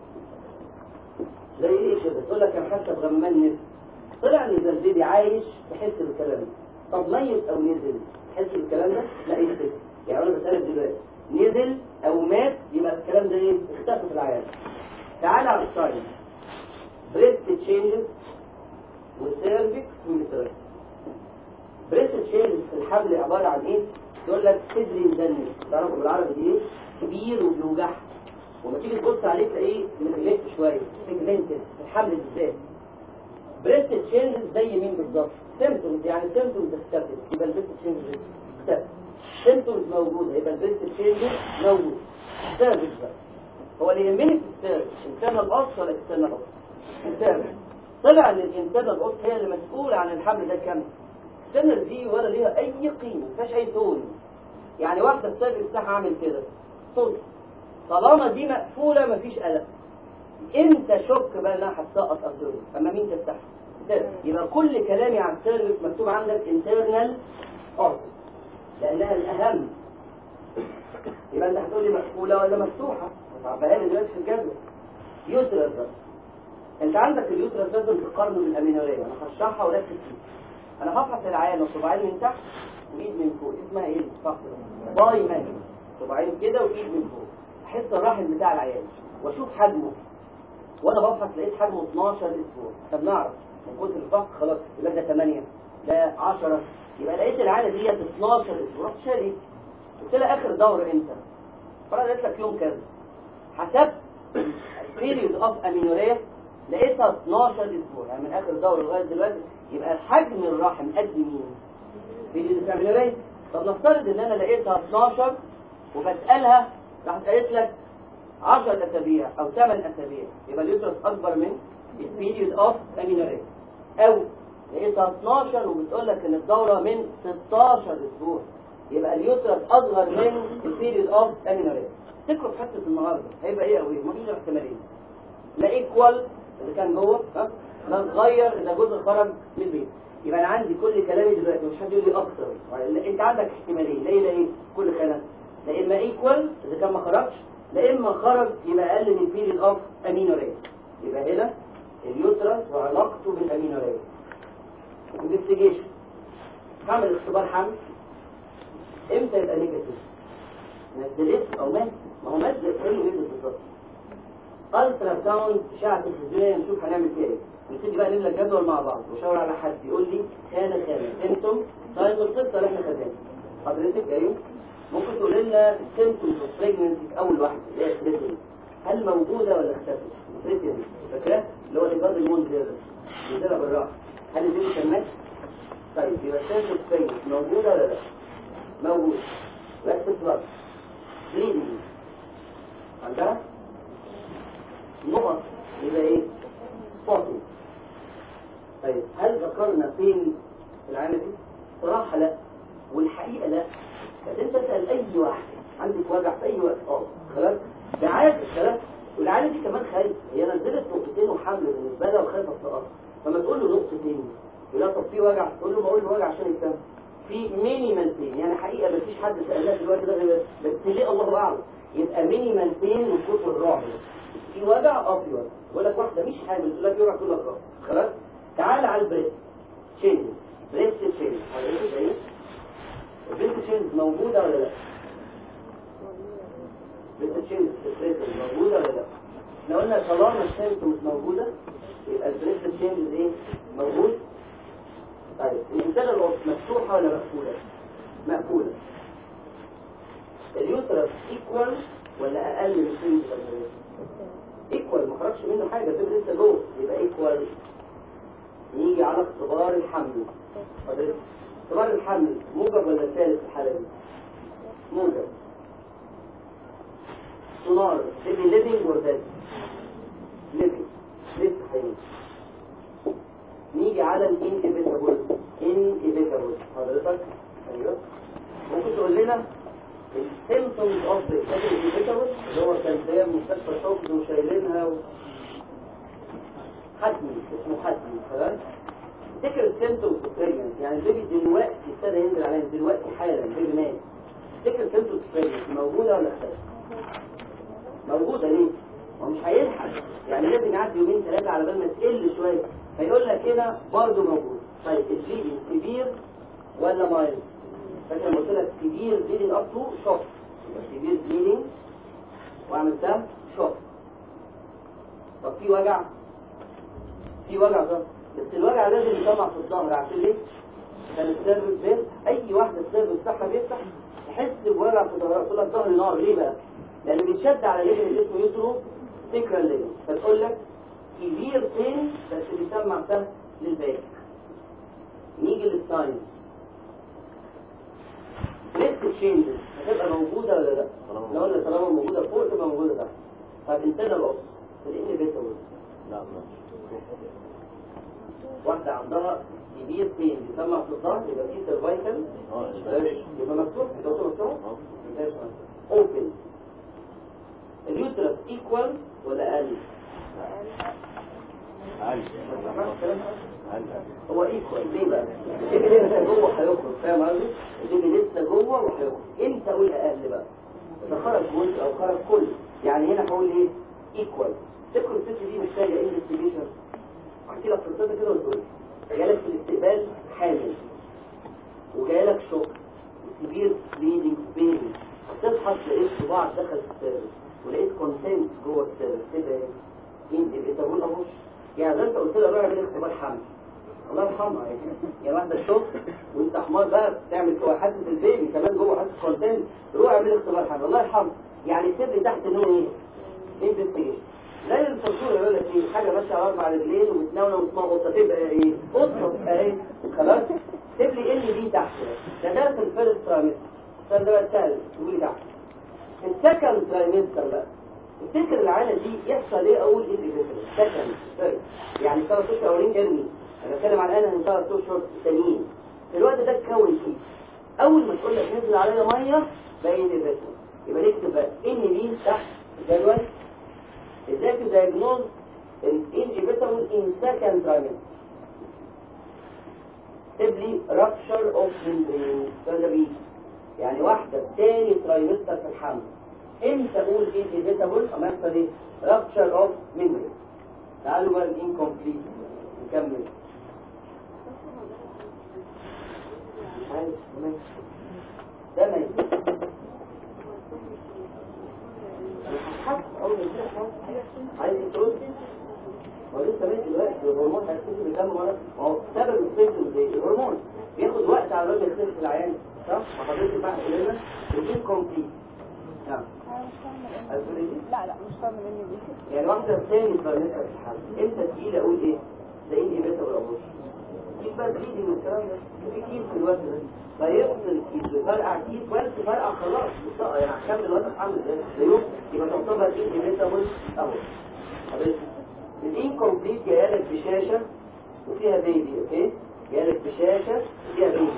[SPEAKER 1] زي ايه كده تقول لك انا حاسه بغمان نفس طلع ان الزلزلي عايش تحس بالكلام ده طب ميت او نزل تحس بالكلام ده لا يختفي يعني انا بسالك دلوقتي نزل او مات يبقى الكلام ده ايه اختفى في العيان تعال على الساينس بريست تشينجز وسيرفكس وميترس بريست تشينجز في الحمل عباره عن ايه يقول لك صدري مدنس تعرفوا بالعربي دي ايه كبير وبيوجعك وما تيجي تبص عليه تلاقيه متغلق شويه سيجمنتد الحمل بالذات بريست تشينجز زي مين بالظبط سيمتومز يعني سيمتومز اختفت يبقى البريست تشينجز اختفت سيمتومز موجوده يبقى البريست تشينجز موجود سيرفيس بقى هو اللي يهمني في السيرفيس انسان القص ولا انسان القص السيرفيس طلع ان الانسان القص هي اللي مسؤوله عن الحمل ده كامل السنة دي ولا ليها اي قيمه ما فيهاش اي تون يعني واحده السيرفيس بتاعها عامل كده صوت طالما دي مقفولة مفيش قلق انت شك بقى انها هتسقط ابدوري اما مين تفتحها يبقى كل كلامي عن السيرفيس مكتوب عندك internal organ لانها الاهم يبقى انت هتقول لي مقفولة ولا مفتوحة هتعبها لي دلوقتي في الجدول يوترس ده انت عندك اليوترس لازم تقارنه بالامينوريا انا هشرحها وركز فيه انا هفحص العيان وصباعين من تحت وايد من فوق اسمها ايه الفحص باي ماني صباعين كده وايد من فوق احس الرحم بتاع العيان واشوف حجمه وانا بفحص لقيت حجمه 12 اسبوع طب نعرف من كتر الفحص خلاص يبقى ده 8 ده 10 يبقى لقيت العاده ديت 12 اسبوع رحت شاري قلت لها اخر دوره امتى؟ فانا قلت لك يوم كذا حسبت البيريود اوف امينوريا لقيتها 12 اسبوع يعني من اخر دوره لغايه دلوقتي يبقى حجم الرحم قد مين؟ بيريود اوف امينوريا طب نفترض ان انا لقيتها 12 وبسالها راحت قالت لك 10 اسابيع او 8 اسابيع يبقى اليوترس اكبر من البيريود اوف امينوريا او لقيتها 12 وبتقول لك ان الدوره من 16 اسبوع يبقى اليوترس اصغر من البيريد اوف امينوريا تذكروا في حصه النهارده هيبقى ايه او ايه مفيش غير احتمالين لا ايكوال اذا كان جوه ها لا تغير اذا جزء خرج من البيت يبقى انا عندي كل كلامي دلوقتي مش حد يقول لي اكتر انت عندك احتمالين لا لا ايه كل كلام لا اما ايكوال اذا كان ما خرجش لا اما خرج يبقى اقل من بيريد اوف امينوريا يبقى هنا اليوترس وعلاقته بالامينوريا انفستيجيشن هعمل اختبار حمل امتى يبقى نيجاتيف نزلت او مات ما هو مات زي كله ايه بالظبط الترا ساوند اشعه تلفزيونيه نشوف هنعمل فيها ايه نبتدي بقى نملى الجدول مع بعض وشاور على حد يقول لي خانه خانه سيمتوم ساين القصه اللي احنا خدناها حضرتك ايوه ممكن تقول لنا سيمتومز اوف بريجننسي في اول واحده اللي هي بريجننسي هل موجوده ولا اختفت؟ بريجننسي فاكراه؟ اللي هو الإيجاد المنذر نزلها بالراحه هل دي مسمات؟ طيب يبقى سيمتوم بريجننسي موجوده ولا لا؟ موجود بس بلس بليدنج عندها نقط يبقى ايه؟ فاضي طيب هل ذكرنا فين العامة دي؟ صراحة لا والحقيقة لا بس انت تسأل اي واحد عندك وجع في اي وقت اه خلاص ده عادي خلاص والعالم دي كمان خايفة هي نزلت نقطتين وحمل بالنسبة لها وخايفة السقط فما تقول له نقطتين يقول لها طب في وجع تقول له بقول له وجع عشان يفهم في مينيمال بين يعني حقيقة مفيش حد سألها في الوقت ده غير بس ليه الله أعلم يبقى مينيمال بين من كتر الرعب في وجع اه في وجع بقول لك واحدة مش حامل تقول لك يوجع تقول لك اه خلاص تعال على البريست تشينجز بريست تشينجز حضرتك ايه البريست تشينجز موجودة ولا لا؟ بريست تشينجز في البريست موجودة ولا لا؟ احنا قلنا طالما السيمتومز موجودة يبقى البريست تشينجز ايه؟ موجود طيب الإنسانة الوسط مفتوحة ولا مقفولة؟ مقفولة اليوترس ايكوال ولا أقل من سنة الأولاد؟ ايكوال ما خرجش منه حاجة ده لسه جوه يبقى ايكوال نيجي على اختبار الحمل حضرتك اختبار الحمل موجب ولا ثالث في الحالة دي؟ موجب سونار بيبي ليفينج اور ديد ليفينج لسه حقيقي نيجي على الانيفيتابل انيفيتابل حضرتك ايوه ممكن تقول لنا السيمتومز اوف ذا انيفيتابل اللي هو كان زي مستشفى شوكي وشايلينها و... حتمي اسمه حتمي خلاص تفتكر السيمتومز اوف بريجنسي يعني البيبي دلوقتي ابتدى ينزل علينا دلوقتي حالا البيبي مات تفتكر السيمتومز اوف بريجنسي موجوده ولا اختفت؟ موجوده ليه؟ هو مش هيلحق يعني لازم يعدي يومين ثلاثه على بال ما تقل شويه فيقول لك هنا برضه موجود طيب البليدنج كبير ولا مايل فاكر لما قلت لك كبير بليدنج اب تو شوك يبقى كبير بليدنج واعمل ده شوك طب في وجع في وجع ده بس الوجع لازم يطلع في الظهر عشان ليه؟ عشان السيرفس بين اي واحده السيرفس بتاعها بيفتح تحس بوجع في ظهرها تقول لك ظهر نار ليه بقى؟ لان بيتشد على ليفل اللي اسمه يوترو سيكرال ليفل فتقول لك كبير فين بس بيسمع سهل للباقي نيجي للساينس ليست تشينجز هتبقى موجودة ولا لا؟ لو قلنا طالما موجودة فوق تبقى موجودة تحت طب انتنا الأصل في الانيفيتابل
[SPEAKER 2] لا
[SPEAKER 1] واحدة عندها كبير فين بيسمع في الظهر يبقى في سيرفايكال
[SPEAKER 2] اه
[SPEAKER 1] يبقى مفتوح يبقى مفتوح اوبن اليوترس ايكوال ولا اقل؟
[SPEAKER 2] عالي عالي
[SPEAKER 1] هو ايكوال ليه بقى؟ اللي لسه جوه هيخرج فاهم قصدي؟ اللي لسه جوه وهيخرج انت قول اقل بقى اذا خرج جزء او خرج كل يعني هنا هقول ايه؟ ايكوال تذكر الست دي محتاجه انفستيجيشن احكي لك قصتها كده وتقول جالك في الاستقبال حامل وجالك شوك سيفير بليدنج بين تصحى لقيت صباع دخل في السيرفس ولقيت كونتنت جوه السيرفس كده انت بتقول اهو يعني زي انت قلت لها روح اعمل اختبار حمل الله يرحمها يعني يعني واحده شوك وانت حمار بقى بتعمل كده حاسس البيبي كمان جوه حاسس كونتنت روح اعمل اختبار حمل الله يرحمه يعني سيب تحت ان هو ايه؟ انفستيجيشن زي الفصول يقول لك ايه حاجه ماشيه على اربع رجلين ومتناوله واسمها قطه تبقى ايه؟ قطه اهي خلاص سيب لي ان دي تحت ده ده في الفيرست ترايمستر ده ده بقى سهل تقولي تحت السكند ترايمستر بقى افتكر العاده دي يحصل ايه اقول ايه اللي بيحصل سكند يعني ثلاث اشهر اولين ارمي انا بتكلم على انا من ثلاث اشهر تانيين في الوقت ده تكون كيس اول ما تقول لك نزل عليا ميه بقى انهبيتور يبقى نكتب بقى ان بي تحت الجدول ازاي تدايجنوز الانهبيتور ان سكند ترايمستر اكتب لي rupture of membrane ده بي يعني واحدة تاني ترايمستر في الحمل امتى اقول inevitable اما يحصل ايه rupture of membrane تعالوا بقى الانكمبليت نكمل عايز ماشي. ده ما يجيش انا هتحس اول ما يجي حاجة. عايز تقول هو لسه ماشي دلوقتي الهرمون هيختفي من كام مرة ما هو سبب السيمتومز ايه الهرمون بياخد وقت على ما يختفي في العيان صح؟ ما حضرتك بقى كلنا روتين كومبليت نعم عايز تقول ايه؟
[SPEAKER 3] لا لا مش فاهمه مني دي
[SPEAKER 1] يعني واحدة تاني فرنسا في الحل امتى تقيل اقول ايه؟ ده ايه ايه والابوش كيف بقى بليدنج والكلام ده في كيف في الوقت ده فيفصل كيف بفرقع كيف وانت فرقع خلاص بطاقة يعني هكمل الوقت عامل ازاي ده يوم يبقى تعتبر ايه ايه اول حضرتك الانكمبليت جايلك بشاشة وفيها بيبي اوكي جايلك بشاشة وفيها بيبي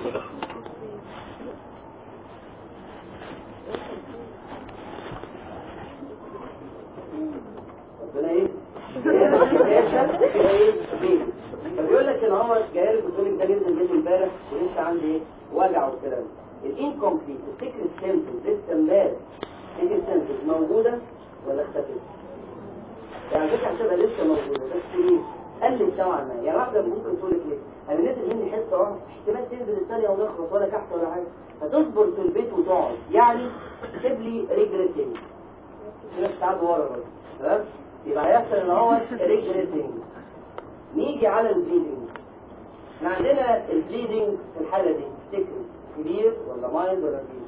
[SPEAKER 1] ربنا ايه جايلك بشاشة وفيها ايه بيبي فبيقول لك ان هو جايلك بتقول لك ده نزل بيت امبارح ولسه عندي ايه وجع والكلام الانكمبليت السكرت سيمتوم لسه امبارح سكرت سيمتوم موجودة ولا اختفت؟ يعني فكرة هتبقى لسه موجودة بس ايه قلت نوعا ما يعني واحدة ممكن تقول لك ايه انا نزل مني حته اه احتمال تنزل الثانية ونخلص ولا كحت ولا حاجة فتصبر في البيت وتقعد يعني تسيب لي ريجريتنج كده بتاعد ورا برضه تمام يبقى هيحصل ان هو ريجريتنج نيجي على البليدنج احنا عندنا البليدنج في الحالة دي تفتكر كبير ولا مايلد ولا كبير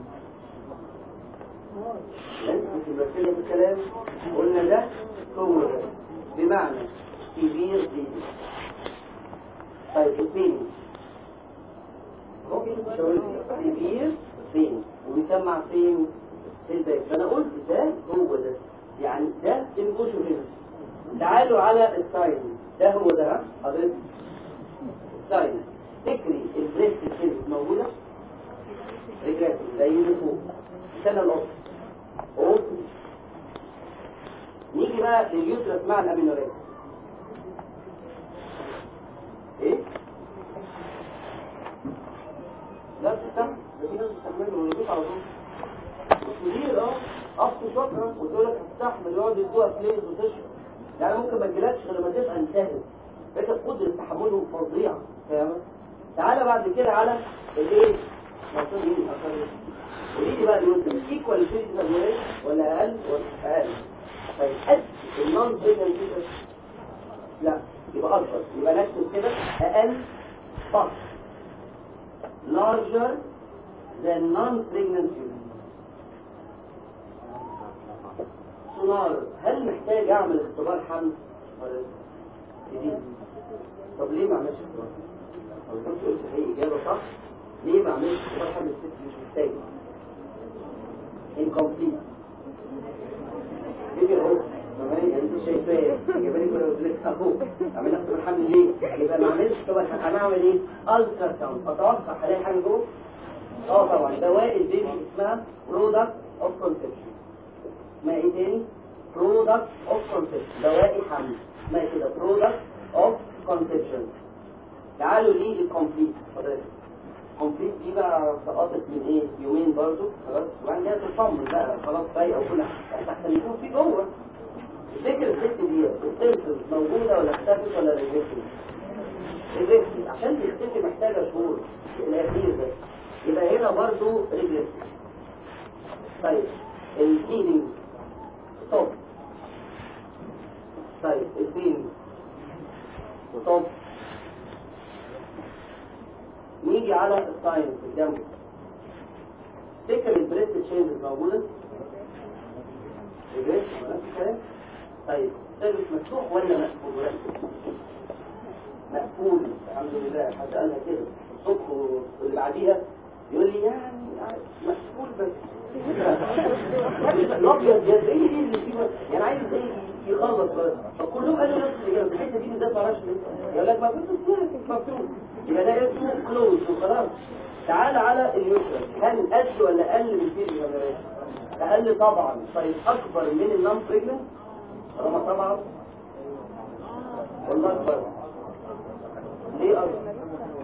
[SPEAKER 1] انت في في الكلام قلنا ده هو ده بمعنى كبير بليدنج طيب البين ممكن كبير بين وبيسمع فين في البيت فانا قلت ده هو ده يعني ده تنقشوا هنا تعالوا على الساين ده هو ده ها حضرتك الساين تكري البريست الكلمة موجودة رجلات زي اللي فوق سنة الأصل أوف نيجي بقى لليوترس مع الأمينورات ايه؟ لا بتستحمل ده في ناس بتستحمل ويجيب على طول كتير اه اصل شكرا وتقول لك هتستحمل يقعد يدوها فليز وتشرب يعني ممكن ما تجيلكش غير لما تبقى انتهت انت قدرة تحمله فظيعة فاهم تعالى بعد كده على الايه المفروض ايه أصلاً قولي لي بقى اليوتر ايكوال فيزيكال ولا اقل ولا اقل طيب قد النون فيزيكال لا يبقى اكبر يبقى نكتب كده اقل فقط larger than non-pregnant human سونار هل محتاج اعمل اختبار حمل ولا جديد طب ليه ما اعملش اختبار طب انت قلت هي اجابه صح ليه ما اعملش اختبار حمل الست مش محتاج incomplete فكرة اهو كمان يعني انت شايفاه جايباني كده قلت لك اهو اعمل اختبار حمل ليه يبقى ما اعملش اختبار حمل انا اعمل ايه الترا ساوند اتوقع هلاقي حاجه جوه اه طبعا دواء البيبي اسمها برودكت اوف كونسبشن اسمها ايه تاني برودكت اوف كونسبشن دواء حمل اسمها كده برودكت اوف كونسبشن تعالوا ليه الكومبليت حضرتك كومبليت دي بقى سقطت من ايه يومين برضو خلاص وبعد كده تطمن بقى خلاص بايقه وكل حاجه احسن يكون في جوه الفكره الست دي السيمبتومز موجوده ولا اختفت ولا ريجكتد ريجكتد عشان تختفي محتاجه شهور الاخير ده يبقى هنا برضو ريجكتد طيب الهيلينج ستوب طيب البين ستوب نيجي على الساينس الجنب فكر البريست تشينجز موجوده ريجريت نفس الكلام طيب سيرفيس مفتوح ولا مقفول مقفول الحمد لله حد قالها كده الصبح واللي بعديها يقول لي يعني مقفول بس الابيض ده زي ايه اللي فيه يعني عايز زي يخلص بس فكلهم قالوا نفس الاجابه الحته دي بالذات ما اعرفش ليه يقول لك ما كنت مكتوب يبقى ده اسمه كلوز وخلاص تعال على اليوترس هل قد ولا اقل من الفيل جنريشن اقل طبعا طيب اكبر من النون بريجننت طالما طبعا والله اكبر ليه اكبر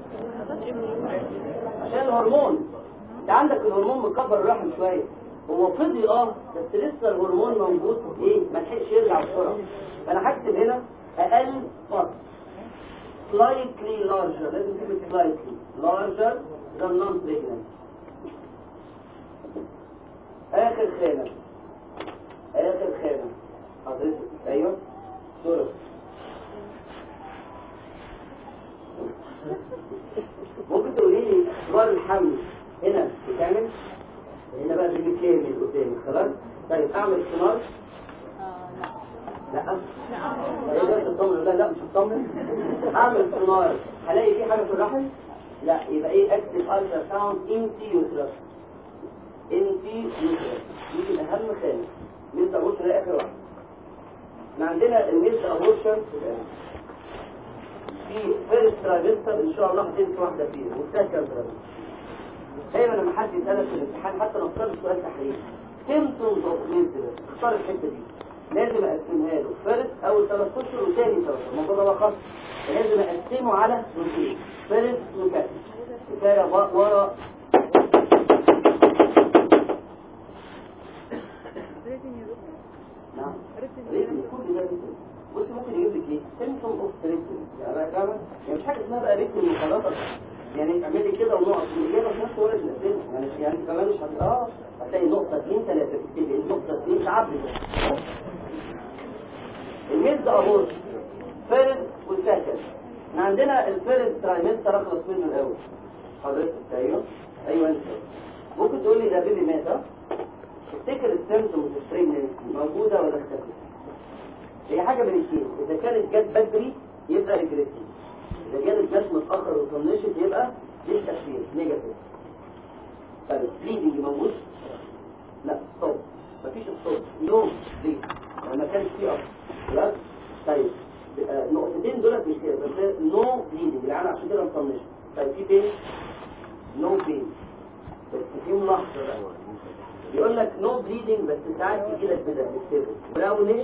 [SPEAKER 1] عشان الهرمون انت عندك الهرمون مكبر الرحم شويه هو فضي اه بس لسه الهرمون موجود ايه ما لحقش يرجع بسرعه فانا هكتب هنا اقل فرق slightly larger لازم كلمه slightly larger than non pregnant اخر خانه اخر خانه حضرتك ايوه صوره ممكن تقولي لي اخبار الحمل هنا بتعمل هنا بقى بيجي كامل قدامي خلاص طيب اعمل سونار لا لا لا تطمن لا لا مش هطمن اعمل سونار هلاقي في حاجه في الرحم لا يبقى ايه اكتب الترا ساوند انتي يوترس انتي يوترس دي من اهم خانه ميز ابورشن هي اخر واحده احنا عندنا الميز ابورشن في فيرست ترايفستر ان شاء الله هتنسى واحده فيها والسكند ترايفستر دايما لما حد يسالك في الامتحان حتى لو اختار سؤال تحليل سيمتومز اوف مينتنس اختار الحته دي لازم اقسمها له فيرست اول ثلاث اشهر وثاني ثلاث اشهر الموضوع ده بقى خاص لازم اقسمه على جزئين فيرست وكات حكايه بقى ورا نعم ريتم كل ده ريتم بص ممكن يجيب لك ايه سيمتوم اوف ريتم يعني انا فاهمه يعني مش حاجه اسمها بقى ريتم وخلاص يعني اعملي كده ونقط الاجابه في نفس الوقت نقسمها يعني يعني كمان مش هت اه هتلاقي نقطه اثنين ثلاثه تكتبي النقطه اثنين تعبي الميز ابورت فيرست والسكند احنا عندنا الفيرست ترايمستر اخلص منه الاول حضرتك ايوه ايوه انت ممكن تقول لي ده بيبي مات ها تفتكر السيمتومز البريجننسي موجوده ولا اختفت هي حاجه من الاثنين اذا كانت جت بدري يبقى ريجريسيف اذا كانت جت متاخر وطنشت يبقى ليه تاثير نيجاتيف طيب بليدنج موجود لا ستوب مفيش ستوب نو بليد ما كانش فيه اصلا خلاص طيب آه، نقطتين دولت مش كده بس نو بليدنج العيال عشان كده مطنشه طيب في بين نو بين بس في ملاحظه بقى بيقول لك نو بليدنج بس ساعات يجي لك كده اكتبه براونش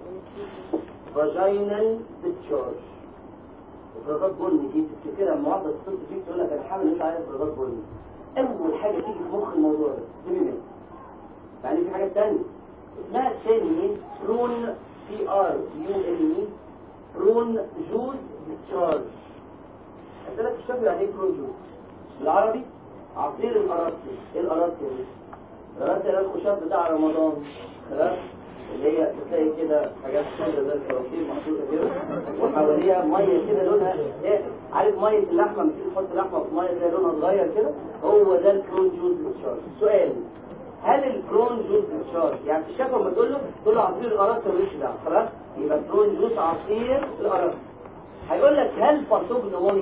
[SPEAKER 1] فاجينال ديتشارج افرازات بني دي تفتكرها معضله الطب دي تقول لك انا حامل مش عايز افرازات بني اول حاجه تيجي في مخ الموضوع ده دي مين يعني في حاجه ثانيه اسمها الثاني ايه برون بي ار يو ال اي برون جوز ديتشارج اسالك الشكل يعني ايه برون جوز بالعربي عصير القراصي ايه القراصي دي القراصي ده الخشاب بتاع رمضان خلاص اللي هي بتلاقي كده حاجات سودة زي الكراتين محطوطة كده وحواليها مية كده لونها ايه عارف مية اللحمة لما تيجي تحط لحمة في مية تلاقي لونها صغير كده هو ده الكرون جوز ديتشارج سؤال هل الكرون جوز ديتشارج يعني في الشكوى لما تقول له تقول له عصير القراصي ملوش دعوة خلاص يبقى كرون جوز عصير القراصي هيقول لك هل بارتوجنومونيك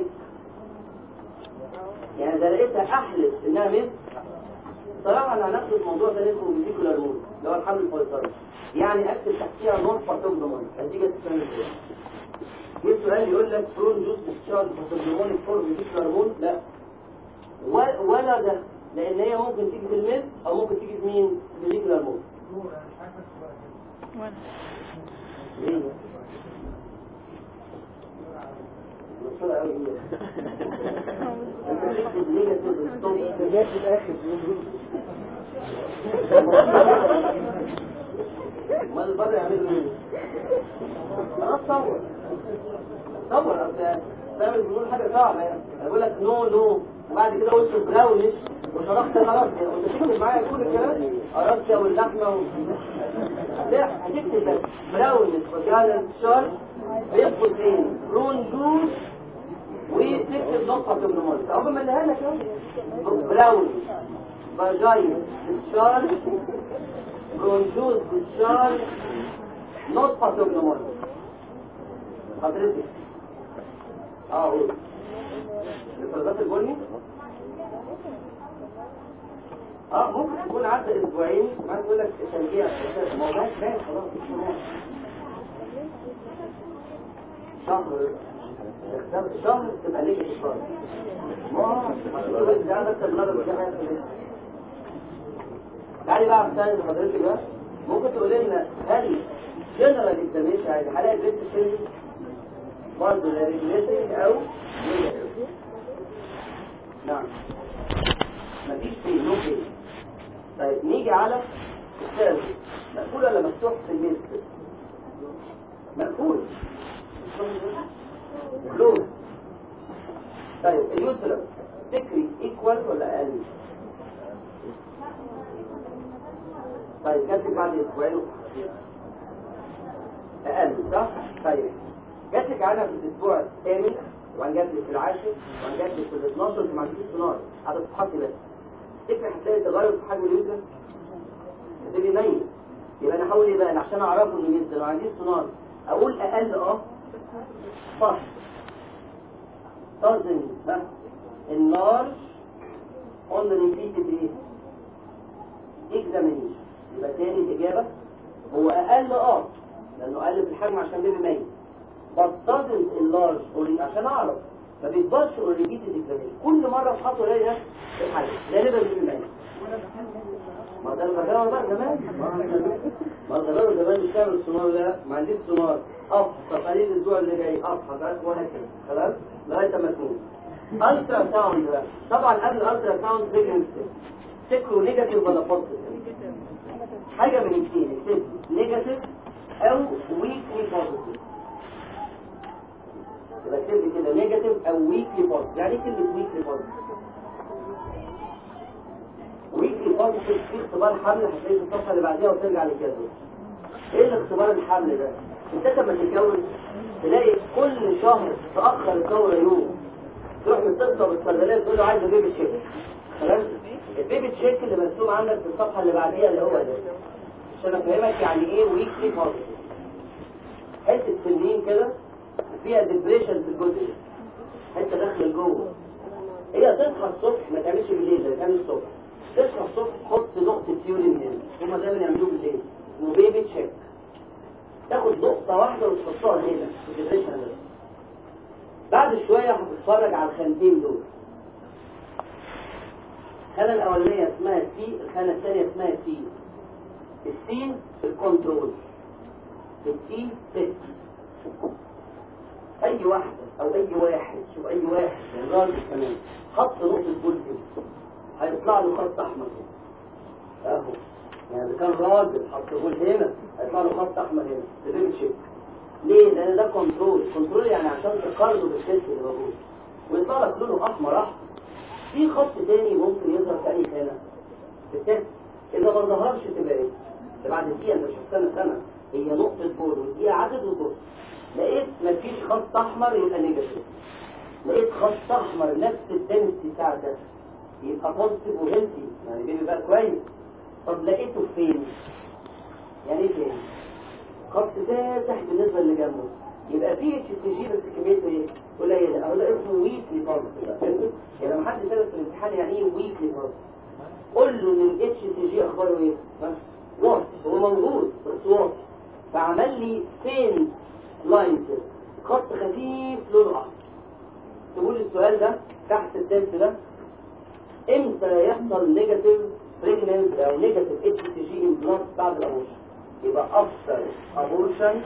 [SPEAKER 1] يعني ده لقيتها احلف انها مثل صراحة انا هناخد الموضوع ده اسمه فيزيكولار مود اللي هو الحمل الفيصلي يعني اكتب تحتيها نوت بارتوجنومونيك نتيجة السؤال ازاي في سؤال يقول لك برون جوز ديسشارج بارتوجنومونيك فور فيزيكولار مود لا و- ولا ده لان هي ممكن تيجي في الميل او ممكن تيجي في مين في فيزيكولار مود ليه مشهورة أوي دي. انت بتكتب نيجاتيف ستوب
[SPEAKER 2] جات في الاخر
[SPEAKER 1] امال البر يعملوا ايه؟ خلاص صور صور اصل ده بيقول حاجه صعبه يعني أنا بقول لك نو نو وبعد كده قلت براونش وشرحت الارابيا وانت تكتب معايا كل الكلام ارابيا واللحمه و... لا هتكتب بس براونش فجاله شارت بيدخل فين؟ برون جوز وتكتب نقطه في المول اهو بمليها لك اهو براونش فاجاين شارت برونجوز بالشار نطفة تبنمون حضرتك اه قول الفرزات البني اه ممكن تكون عدى اسبوعين ما تقول لك تشجيع ما هو ماشي ماشي خلاص مش مهم. شهر اختار شهر تبقى ليك الشهر ما هتقول ده بس المرض ده هيحصل تعالي بقى على الثاني حضرتك بقى ممكن تقول لنا هل جنرال انتميشن يعني حالات بنت سن برضه لا ريجليتنج او negative. نعم مفيش فيه نو فيه طيب نيجي على الثالث مقفول ولا مفتوح في الميز مقفول كلوز طيب اليوترس فكري ايكوال ولا اقل طيب جاتك بعد اسبوعين اقل صح طيب جاتك عنها في الاسبوع الثامن وبعدين جاتك في العاشر وبعدين جاتك في ال 12 وما عندكيش سونار قاعده تتحطي بس تفرح هتلاقي تغير في حجم اليوترس هتبقي ميت يبقى انا احاول ايه بقى أنا عشان اعرفه انه جدا لو عندي سونار اقول اقل اه صح doesn't ها enlarge on the repeated ايه examination يبقى تاني الإجابة هو أقل اه لأنه أقل في الحجم عشان بيبي ميت but doesn't enlarge or عشان أعرف ما بيكبرش or repeated examination كل مرة بحطه الاقي نفس الحجم غالبا بيبي ميت ما ده الغلاوة بقى زمان ما الغلاوة زمان بتعمل السونار ده ما عنديش سونار افحص عليه الاسبوع اللي جاي افحص وهكذا خلاص لغايه ما تموت الترا ساوند بقى طبعا قبل الالترا ساوند بريجنسي تفتكروا نيجاتيف ولا بوزيتيف حاجه من الاثنين اكتب نيجاتيف او ويكلي بوزيتيف يبقى اكتب لي كده نيجاتيف او ويكلي بوزيتيف يعني ايه كلمه ويكلي بوزيتيف ويكلي بوزيتيف في اختبار حمل هتلاقيه في الصفحه اللي بعديها وترجع للجدول ايه الاختبار الحمل ده انت لما تتجوز تلاقي كل شهر تاخر الدوره يوم تروح للطفله بالصيدليه تقول له عايز بيبي تشيك خلاص البيبي تشيك اللي مرسوم عندك في الصفحه اللي بعديها اللي هو ده عشان افهمك يعني ايه ويكلي بوزيتيف حته سنين كده فيها ديبريشن في الجزء ده حته داخله لجوه هي تصحى الصبح ما تعملش بالليل ده تعمل الصبح تصحى الصبح تحط نقطه يورين هنا هما دايما يعملوه بالليل اسمه بيبي تشيك تاخد نقطة واحدة وتحطها هنا في الديبريشن ده بعد شوية هتتفرج على الخانتين دول الخانة الأولانية اسمها سي الخانة الثانية اسمها سي السي الكنترول السي ست أي واحدة أو أي واحد شوف أي واحد يعني راجل كمان حط نقطة بول كده هيطلع له خط أحمر كده أهو يعني إذا كان راجل حط بول هنا هيطلع له خط أحمر هنا تبين شيك ليه؟ لأن ده كنترول كنترول يعني عشان تقارنه بالست اللي موجود ويطلع لك لونه أحمر أحمر في خط تاني ممكن يظهر في أي خانة في الست إذا ما ظهرش تبقى إيه؟ ده بعد دقيقة أنت مش هتستنى سنة هي نقطة بول والدقيقة عدد وبول لقيت مفيش خط أحمر يبقى نيجاتيف لقيت خط أحمر نفس الدنسي بتاع ده يبقى بوزيتيف وهيلثي يعني بيبقى كويس طب لقيته فين؟ يعني ايه فين؟ خط فاتح بالنسبة اللي جنبه يبقى في اتش تي جي بس كميته ايه؟ قليلة اهو ده اسمه ويكلي بوزيتيف فهمت؟ يعني لما حد سألك في الامتحان يعني ايه ويكلي بوزيتيف؟ قول له ان الاتش تي جي اخباره ايه؟ ها؟ واطي هو موجود بس واطي فعمل لي فين لاين كده خط خفيف لونه احمر تقول السؤال ده تحت التنس ده امتى يحصل نيجاتيف بريجننس او نيجاتيف اتش تي جي امبلانت بعد الابورشن يبقى افتر ابورشن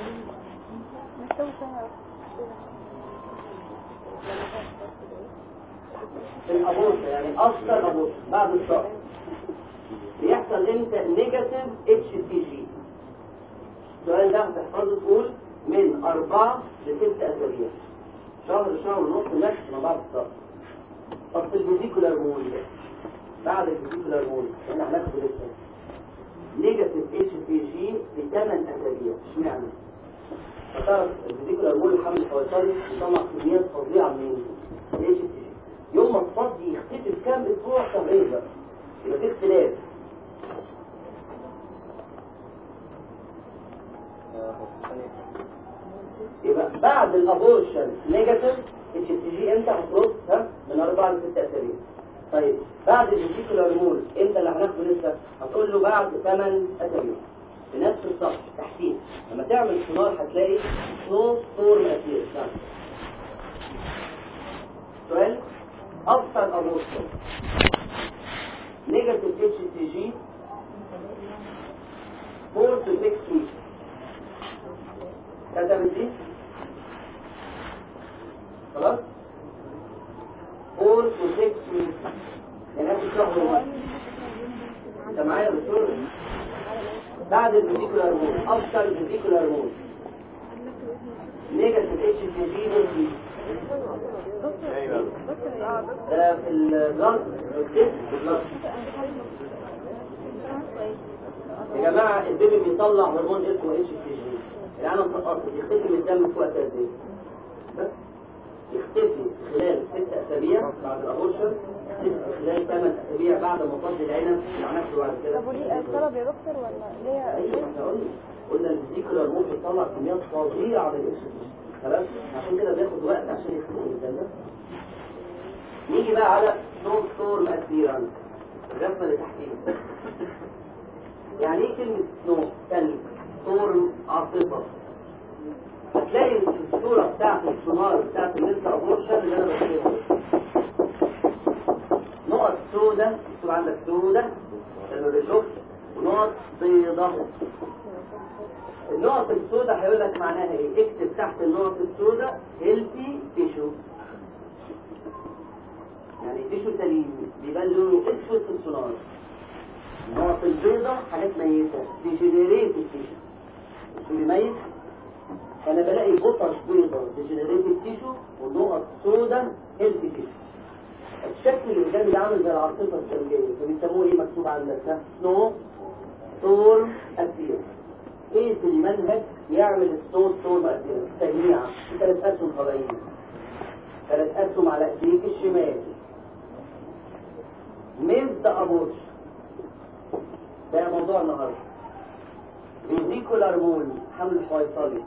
[SPEAKER 1] في الابورشن يعني افتر ابورشن بعد الشهر بيحصل امتى نيجاتيف اتش تي جي السؤال ده هتحفظه تقول من أربعة لست أسابيع شهر شهر ونص ماكسيمم بعد الشهر طب في الفيزيكولار مول ده بعد الفيزيكولار مول احنا هناخد لسه نيجاتيف اتش تي جي في 8 اسابيع اشمعنى؟ فتعرف الفيزيكولار مول الحمل الفيصلي بيطلع كميات فظيعه من الاتش تي جي يوم ما تصدي يختفي كام اسبوع شهرين بقى يبقى في اختلاف يبقى بعد الابورشن نيجاتيف اتش تي جي امتى هترد ها من 4 ل 6 اسابيع طيب بعد الفيزيكولار مول امتى اللي هناخده لسه هتقول له بعد 8 اسابيع في نفس الصف تحتيه لما تعمل سونار هتلاقي سنو ستورم ابير سؤال اكثر ابورشن نيجاتيف اتش سي جي 4 to 6 weeks كتبت دي خلاص 4 to 6 weeks يعني اخد شهر ونص انت معايا يا دكتور بعد الفيزيكولار هرمون اكثر الفيزيكولار هرمون نيجاتيف اتش سي جي دي ده في البلد الجسم في البلد يا جماعه البيبي بيطلع هرمون اسمه اتش سي جي العالم مسقط يختفي من الدم في وقت قد ايه؟ بس يختفي خلال ست اسابيع بعد الابورشن يختفي خلال ثمان اسابيع بعد ما فض العنب مع نفسه بعد كده
[SPEAKER 3] طب وليه السبب يا دكتور ولا ليه
[SPEAKER 1] ايوه احنا قلنا قلنا الفيزيكولار ممكن يطلع كميات فظيعه من الاكسجين خلاص عشان كده بياخد وقت عشان يختفي من الدم نيجي بقى على سنو ستورم اديران الرسمه اللي تحتيها يعني ايه كلمه سنو ثلج ستورم عاصفه هتلاقي في الصوره بتاعت السونار بتاعت الليست ابورشن اللي انا بكتبها نقط سودة مكتوب عندك سودة عشان اللي شفت ونقط بيضاء النقط السوداء هيقول لك معناها ايه اكتب تحت النقط السوداء هيلثي تيشو يعني تيشو سليم بيبان لونه اسود في السونار النقط البيضاء حاجات ميتة ديجنريت التيشو التيشو ميت انا بلاقي بطش بيضاء ديجنريت التيشو ونقط سوداء هيلثي تيشو الشكل اللي قدامي ده عامل زي العاصفه الثلجيه فبيسموه ايه مكتوب عندك ده سنو ستورم ابير ايه في المنهج يعمل السنو ستورم ابير تجميع في ثلاث اسهم طبيعيين ثلاث اسهم على ايديك الشمال ميزد ابورش ده موضوع النهارده فيزيكولار مول حمل حويصلي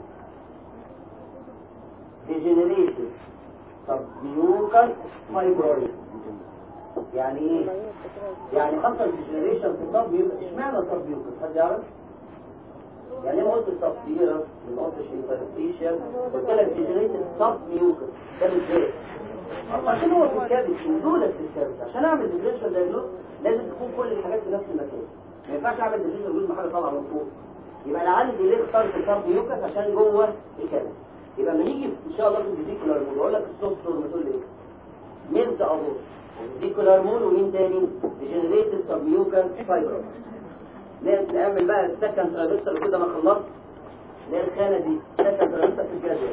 [SPEAKER 1] ديجنريتد سبميوكس فايبرويد يعني ايه؟ يعني حصل ديجنريشن في السبميوكس اشمعنى سبميوكس حد يعرف؟ يعني ايه قلت سبميوكس ما قلتش انفلتريشن قلت لك ديجنريتد سبميوكس ده ازاي؟ اصل عشان هو في الكبد ودولة في الكبد عشان اعمل ديجنريشن دايجنوز لازم تكون كل الحاجات في نفس المكان ما ينفعش اعمل ديجنريشن بدون حاجه طالعه من فوق يبقى انا عندي ليه اخترت السبميوكس عشان جوه الكبد يبقى لما نيجي ان شاء الله في الفيزيكولار مول اقول لك السوفت وور بتقول ايه ميلز ابوش الفيزيكولار مول ومين تاني ديجنريتد سبميوكان فايبر نعمل بقى السكند ترابيستر كده ما خلصت اللي هي الخانه دي سكند ترابيستر في الجدول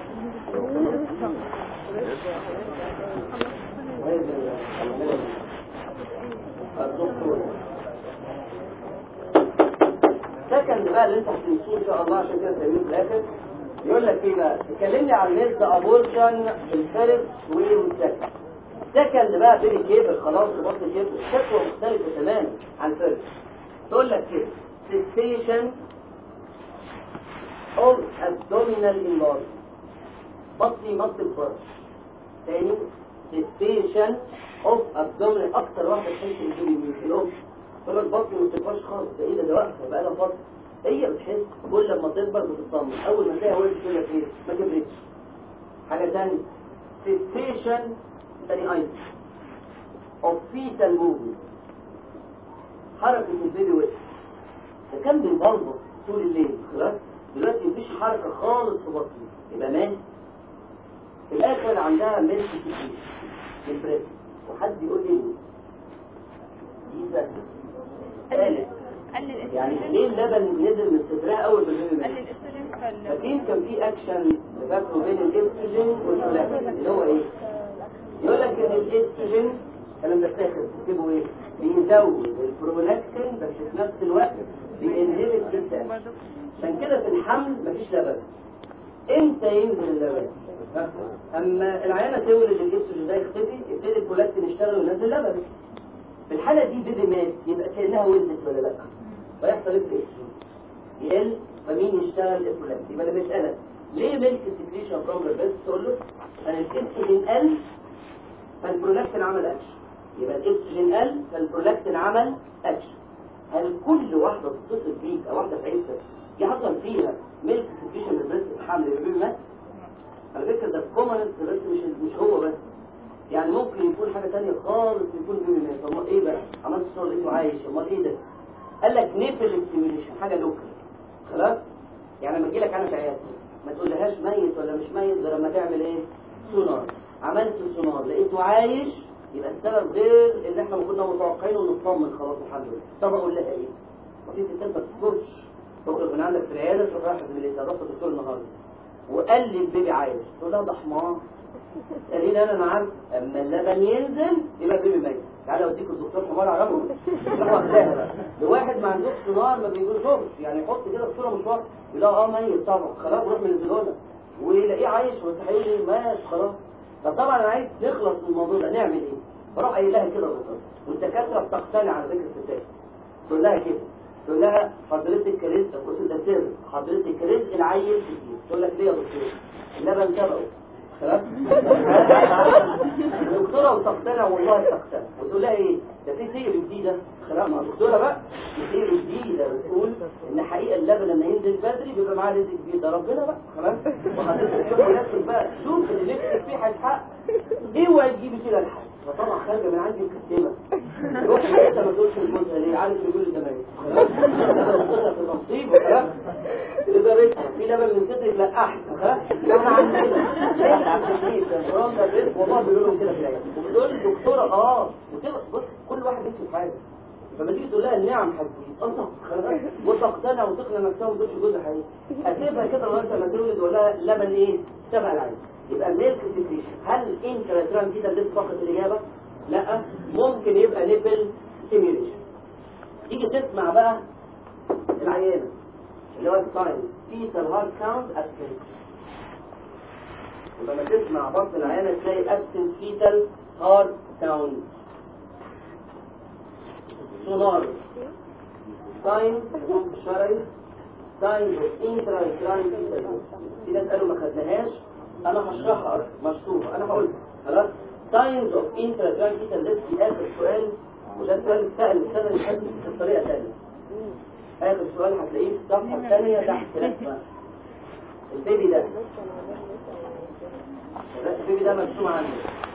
[SPEAKER 1] الدكتور سكند بقى اللي انت هتنسوه ان شاء الله عشان كده تعملوه في الاخر يقول لك ايه بقى اتكلمني عن ميلز ابورشن الفيرست والسكند سكند بقى بيبي كيبل خلاص بطل كيبل الشكوى مختلفه تماما عن الفيرست تقول لك كده cessation of abdominal enlargement بطني ما بتكبرش تاني cessation of abdominal اكتر واحده تحس الجيل مين في الام تقول لك بطني ما بتكبرش خالص ده ايه ده ده واقفه بقى لها فتره هي بتحس كل ما تكبر بتطمن اول ما تلاقيها ولدت تقول لك ايه ما كبرتش حاجه ثانيه cessation ثاني ايضا of fetal movement حركه البيبي وقف ده كان بيبلبط طول الليل خلاص دلوقتي مفيش حركه خالص في بطني يبقى مات في الاخر عندها ميلك كتير البريد وحد يقول لي دي سهله قالت
[SPEAKER 3] قلل
[SPEAKER 1] يعني ليه اللبن نزل من صدرها اول ما البيبي مات
[SPEAKER 3] قلل الاستروجين فال
[SPEAKER 1] اكيد كان في اكشن فاكره بين الاستروجين والبرولاكتين اللي هو ايه يقول لك ان الاستروجين الكلام ده بتاخد تكتبه ايه بيزود البرولاكتين بس في نفس الوقت بينهبت الانتاج عشان كده في الحمل مفيش لبن امتى ينزل اللبن ها؟ اما العيانه تولد الاستروجين ده يختفي يبتدي البرولاكتين يشتغل وينزل لبن في الحاله دي بيبي مات يبقى كانها ولدت ولا لا فيحصل ايه في الاستروجين يقل فمين يشتغل البرولاكتين يبقى انا بسالك ليه ملك السكريشن فروم بس تقول له انا الاستروجين قل فالبرولاكتين عمل اكشن يبقى الاستروجين قل فالبرولاكتين عمل اكشن هل كل واحده تتصل بيك او واحده في عيلتك يحصل فيها ملك يعني ممكن يكون حاجه ثانيه خالص يكون بيبي ميت امال ايه بقى عملت صور لقيته عايش امال ايه ده قال لك نيفل ستيميوليشن حاجه لوكال خلاص يعني لما تجي لك انا في عيادتي ما تقولهاش ميت ولا مش ميت غير لما تعمل ايه سونار عملت السونار لقيته عايش يبقى السبب غير اللي احنا كنا متوقعينه ونطمن خلاص الحمد لله طب اقول لها ايه وفي ستات ما بتذكرش تخرج من عندك في العياده تروح رايحه زميلتها رحت الدكتور النهارده وقال لي البيبي عايش تقول لها ده حمار قال لي انا انا عارف اما اللبن ينزل يبقى البيبي ميت تعالى اوديك الدكتور حمار اعرفه راح واخداها بقى لواحد ما عندوش سونار ما بيجوزهمش يعني يحط كده الصوره مش واضحه يقول لها اه ميت طبعا خلاص روح من الزلونه ويلاقيه عايش ويستحيل لي مات خلاص فطبعا انا عايز نخلص من الموضوع ده نعمل ايه؟ بروح قايل لها كده بالظبط والدكاتره بتقتنع على فكره الستات تقول لها كده تقول لها حضرتك رزق بص ده سر حضرتك رزق العيل كتير تقول لك ليه يا دكتور؟ اللبن سبقه خلاص الدكتوره وتقتنع والله تقتنع وتقول لها ايه ده في ثيري جديده خلاص مع الدكتوره بقى في ثيري جديده بتقول ان حقيقه اللبن لما ينزل بدري بيبقى معاه رزق كبير ده ربنا بقى خلاص وحضرتك شوف نفسك بقى شوف اللي نفسك فيه هيتحقق اوعي تجيبي كده الحاجه فطبعا خارجه من عندي مكتمه روح انت ما تقولش لجوزها ليه عارف يقول ده ميت خلاص في النصيب خلاص يبقى رزق في لبن من صدرك لا احسن خلاص ده احنا عندنا والله بيقولوا كده في العيال وبتقول الدكتوره اه وكده بص كل واحد نفسه في حاجه فما تيجي تقول لها النعم هتزيد الله خلاص وتقتنع وتقنع نفسها وما تقولش جوزها حقيقي اسيبها كده لغايه ما تولد ولا لها لبن ايه سبع العين يبقى الميلك سكريشن هل انتراتران دي تدرس فقط الاجابه لا ممكن يبقى نيبل ستيميوليشن تيجي تسمع بقى العيانه اللي هو الساين فيتال هارت كاونت ابسنت يبقى لما تسمع بطن العيانه تلاقي ابسنت فيتال هارت كاونت سونار ساين شرعي ساين انتراتران فيتال في ناس قالوا ما خدناهاش انا هشرحها مشروحه انا هقول خلاص ساينز اوف انتراترانكيتال ليست دي اخر سؤال وده السؤال اتسال السنه اللي فاتت بطريقه ثانيه اخر سؤال هتلاقيه في الصفحه الثانيه تحت رسمه البيبي ده البيبي ده مرسوم عندك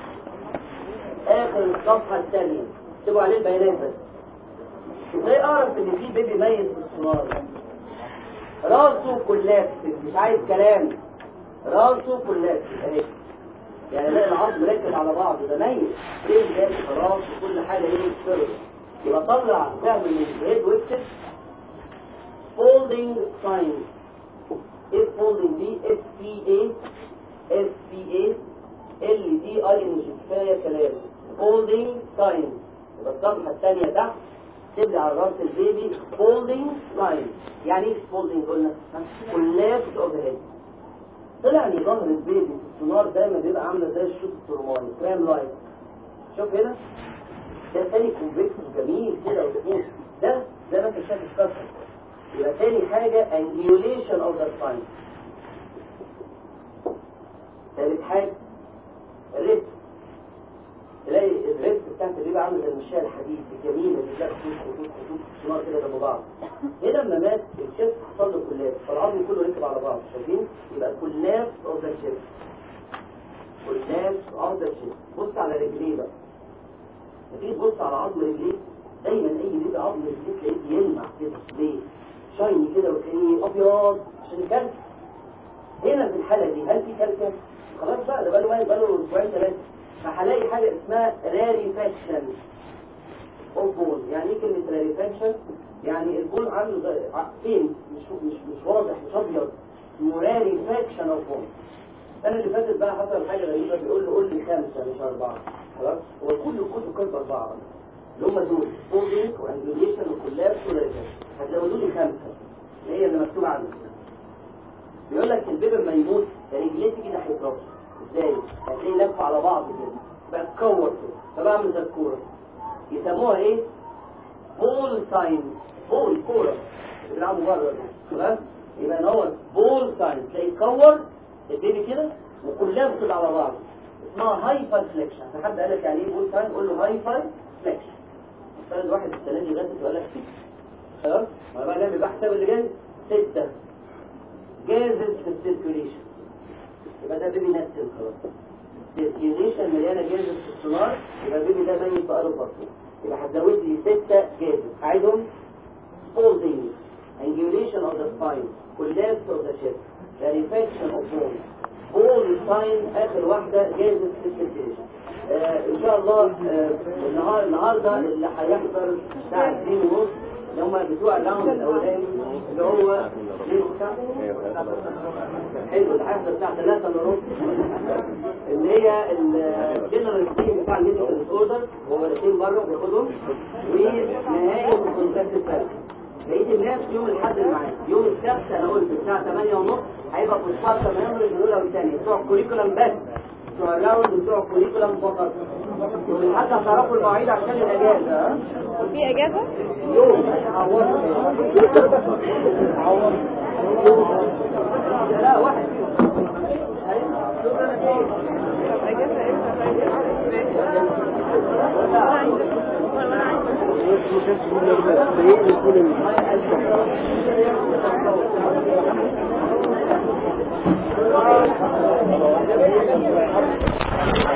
[SPEAKER 1] اخر الصفحه الثانيه اكتبوا عليه البيانات بس ازاي اعرف ان في بيبي ميت في السونار راسه كلابس مش عايز كلام راسه كلها اهي يعني لا العظم مركز على بعضه ده ميت ايه ده خلاص وكل حاجه ايه سر يبقى طلع تعمل من الهيد ويكتب فولدنج ساين ايه فولدنج دي اس بي اي اس بي اي ال دي اي ان جي كفايه كلام فولدنج ساين يبقى الصفحه الثانيه تحت تبدأ على راس البيبي فولدنج ساين يعني ايه فولدنج قلنا كلابس اوف ذا هيد طلع لي ظهر البيبي في السونار دايما بيبقى عامله زي الشوط الترماني كرام لايت شوف هنا ده تاني كونفكس جميل كده وسموث ده زي ما انت شايف اتكسر يبقى تاني حاجه انجيوليشن اوف ذا سباين تالت حاجه الريست تلاقي الريست بتاعت بيبقى عامله زي المشاية الحديد الجميله اللي بتلاقي خطوط خطوط خطوط السونار كده جنب بعض هنا لما مات الشيست حصل له كلاب فالعظم كله ركب على بعض شايفين يبقى كلاب اوف ذا شيست كلاب اوف ذا شيست بص على رجليه بقى لما تيجي تبص على عظم رجليه دايما اي بيبقى عظم رجليه تلاقيه بيلمع كده ليه؟ شايني كده وتلاقيه ابيض عشان الكلب هنا في الحاله دي هل في كلب خلاص بقى ده بقاله بقاله اسبوعين ثلاثه فهلاقي حاجه اسمها راريفاكشن اوف بون يعني ايه كلمه راريفاكشن يعني البون عنده زي فين مش مش مش واضح مش ابيض اسمه راريفاكشن اوف بون السنه اللي فاتت بقى حصل حاجه غريبه بيقول له قول لي خمسه مش اربعه خلاص هو كل الكتب كاتبه اربعه اللي هم دول فولدنج وانجوليشن وكولابس وريفاكشن هتلاقوا دول خمسه اللي هي اللي مكتوبه عندك بيقول لك البيبي لما يموت رجليه كده هيتربط ازاي؟ هتلاقيه لف على بعض كده بقى تكور كده فبعمل زي الكوره يسموها ايه؟ بول ساين بول كوره بيلعبوا بره خلاص يبقى ان هو بول ساين تلاقيه يتكور البيبي كده وكلها بتطلع على بعض اسمها هايبر فليكشن حد قال لك يعني ايه بول ساين قول له هايبر فليكشن فرد واحد السنه دي غلط وقال لك خلاص ما بقى نعمل بقى حساب اللي جاي سته جازز في السيركيوليشن يبقى ده بيبي نتن خلاص ديستينيشن مليانه جاز في السونار يبقى البيبي ده ميت بقاله فتره يبقى هتزود لي ستة جاز اعيدهم four things angulation of the spine collapse of the chest rarefaction of bone all sign اخر واحده جاز ديستينيشن آه ان شاء الله آه النهار النهارده اللي هيحضر الساعه 2 ونص اللي هم بتوع الراوند الاولاني اللي هو 2 وساعة. حلو اللي هيحضر الساعه 3 الا ربع اللي هي الجنرال ستيم بتاع الميديكال ديسوردر هو الاثنين بره بياخدهم ونهايه الكونتاكت سيرفيس بقيه الناس يوم الاحد اللي معايا يوم السبت انا قلت الساعه 8 ونص هيبقى في السبت ميموري الاولى والثانيه بتوع الكوريكولم بس بتوع الراوند وبتوع الكوريكولم فقط يوم الاحد هتعرفوا المواعيد عشان الاجازه ها
[SPEAKER 3] في اجازه
[SPEAKER 1] يوم لا واحد
[SPEAKER 3] طب اجازه امتى طيب وانا عايزه وانا عايزه
[SPEAKER 1] Thank you.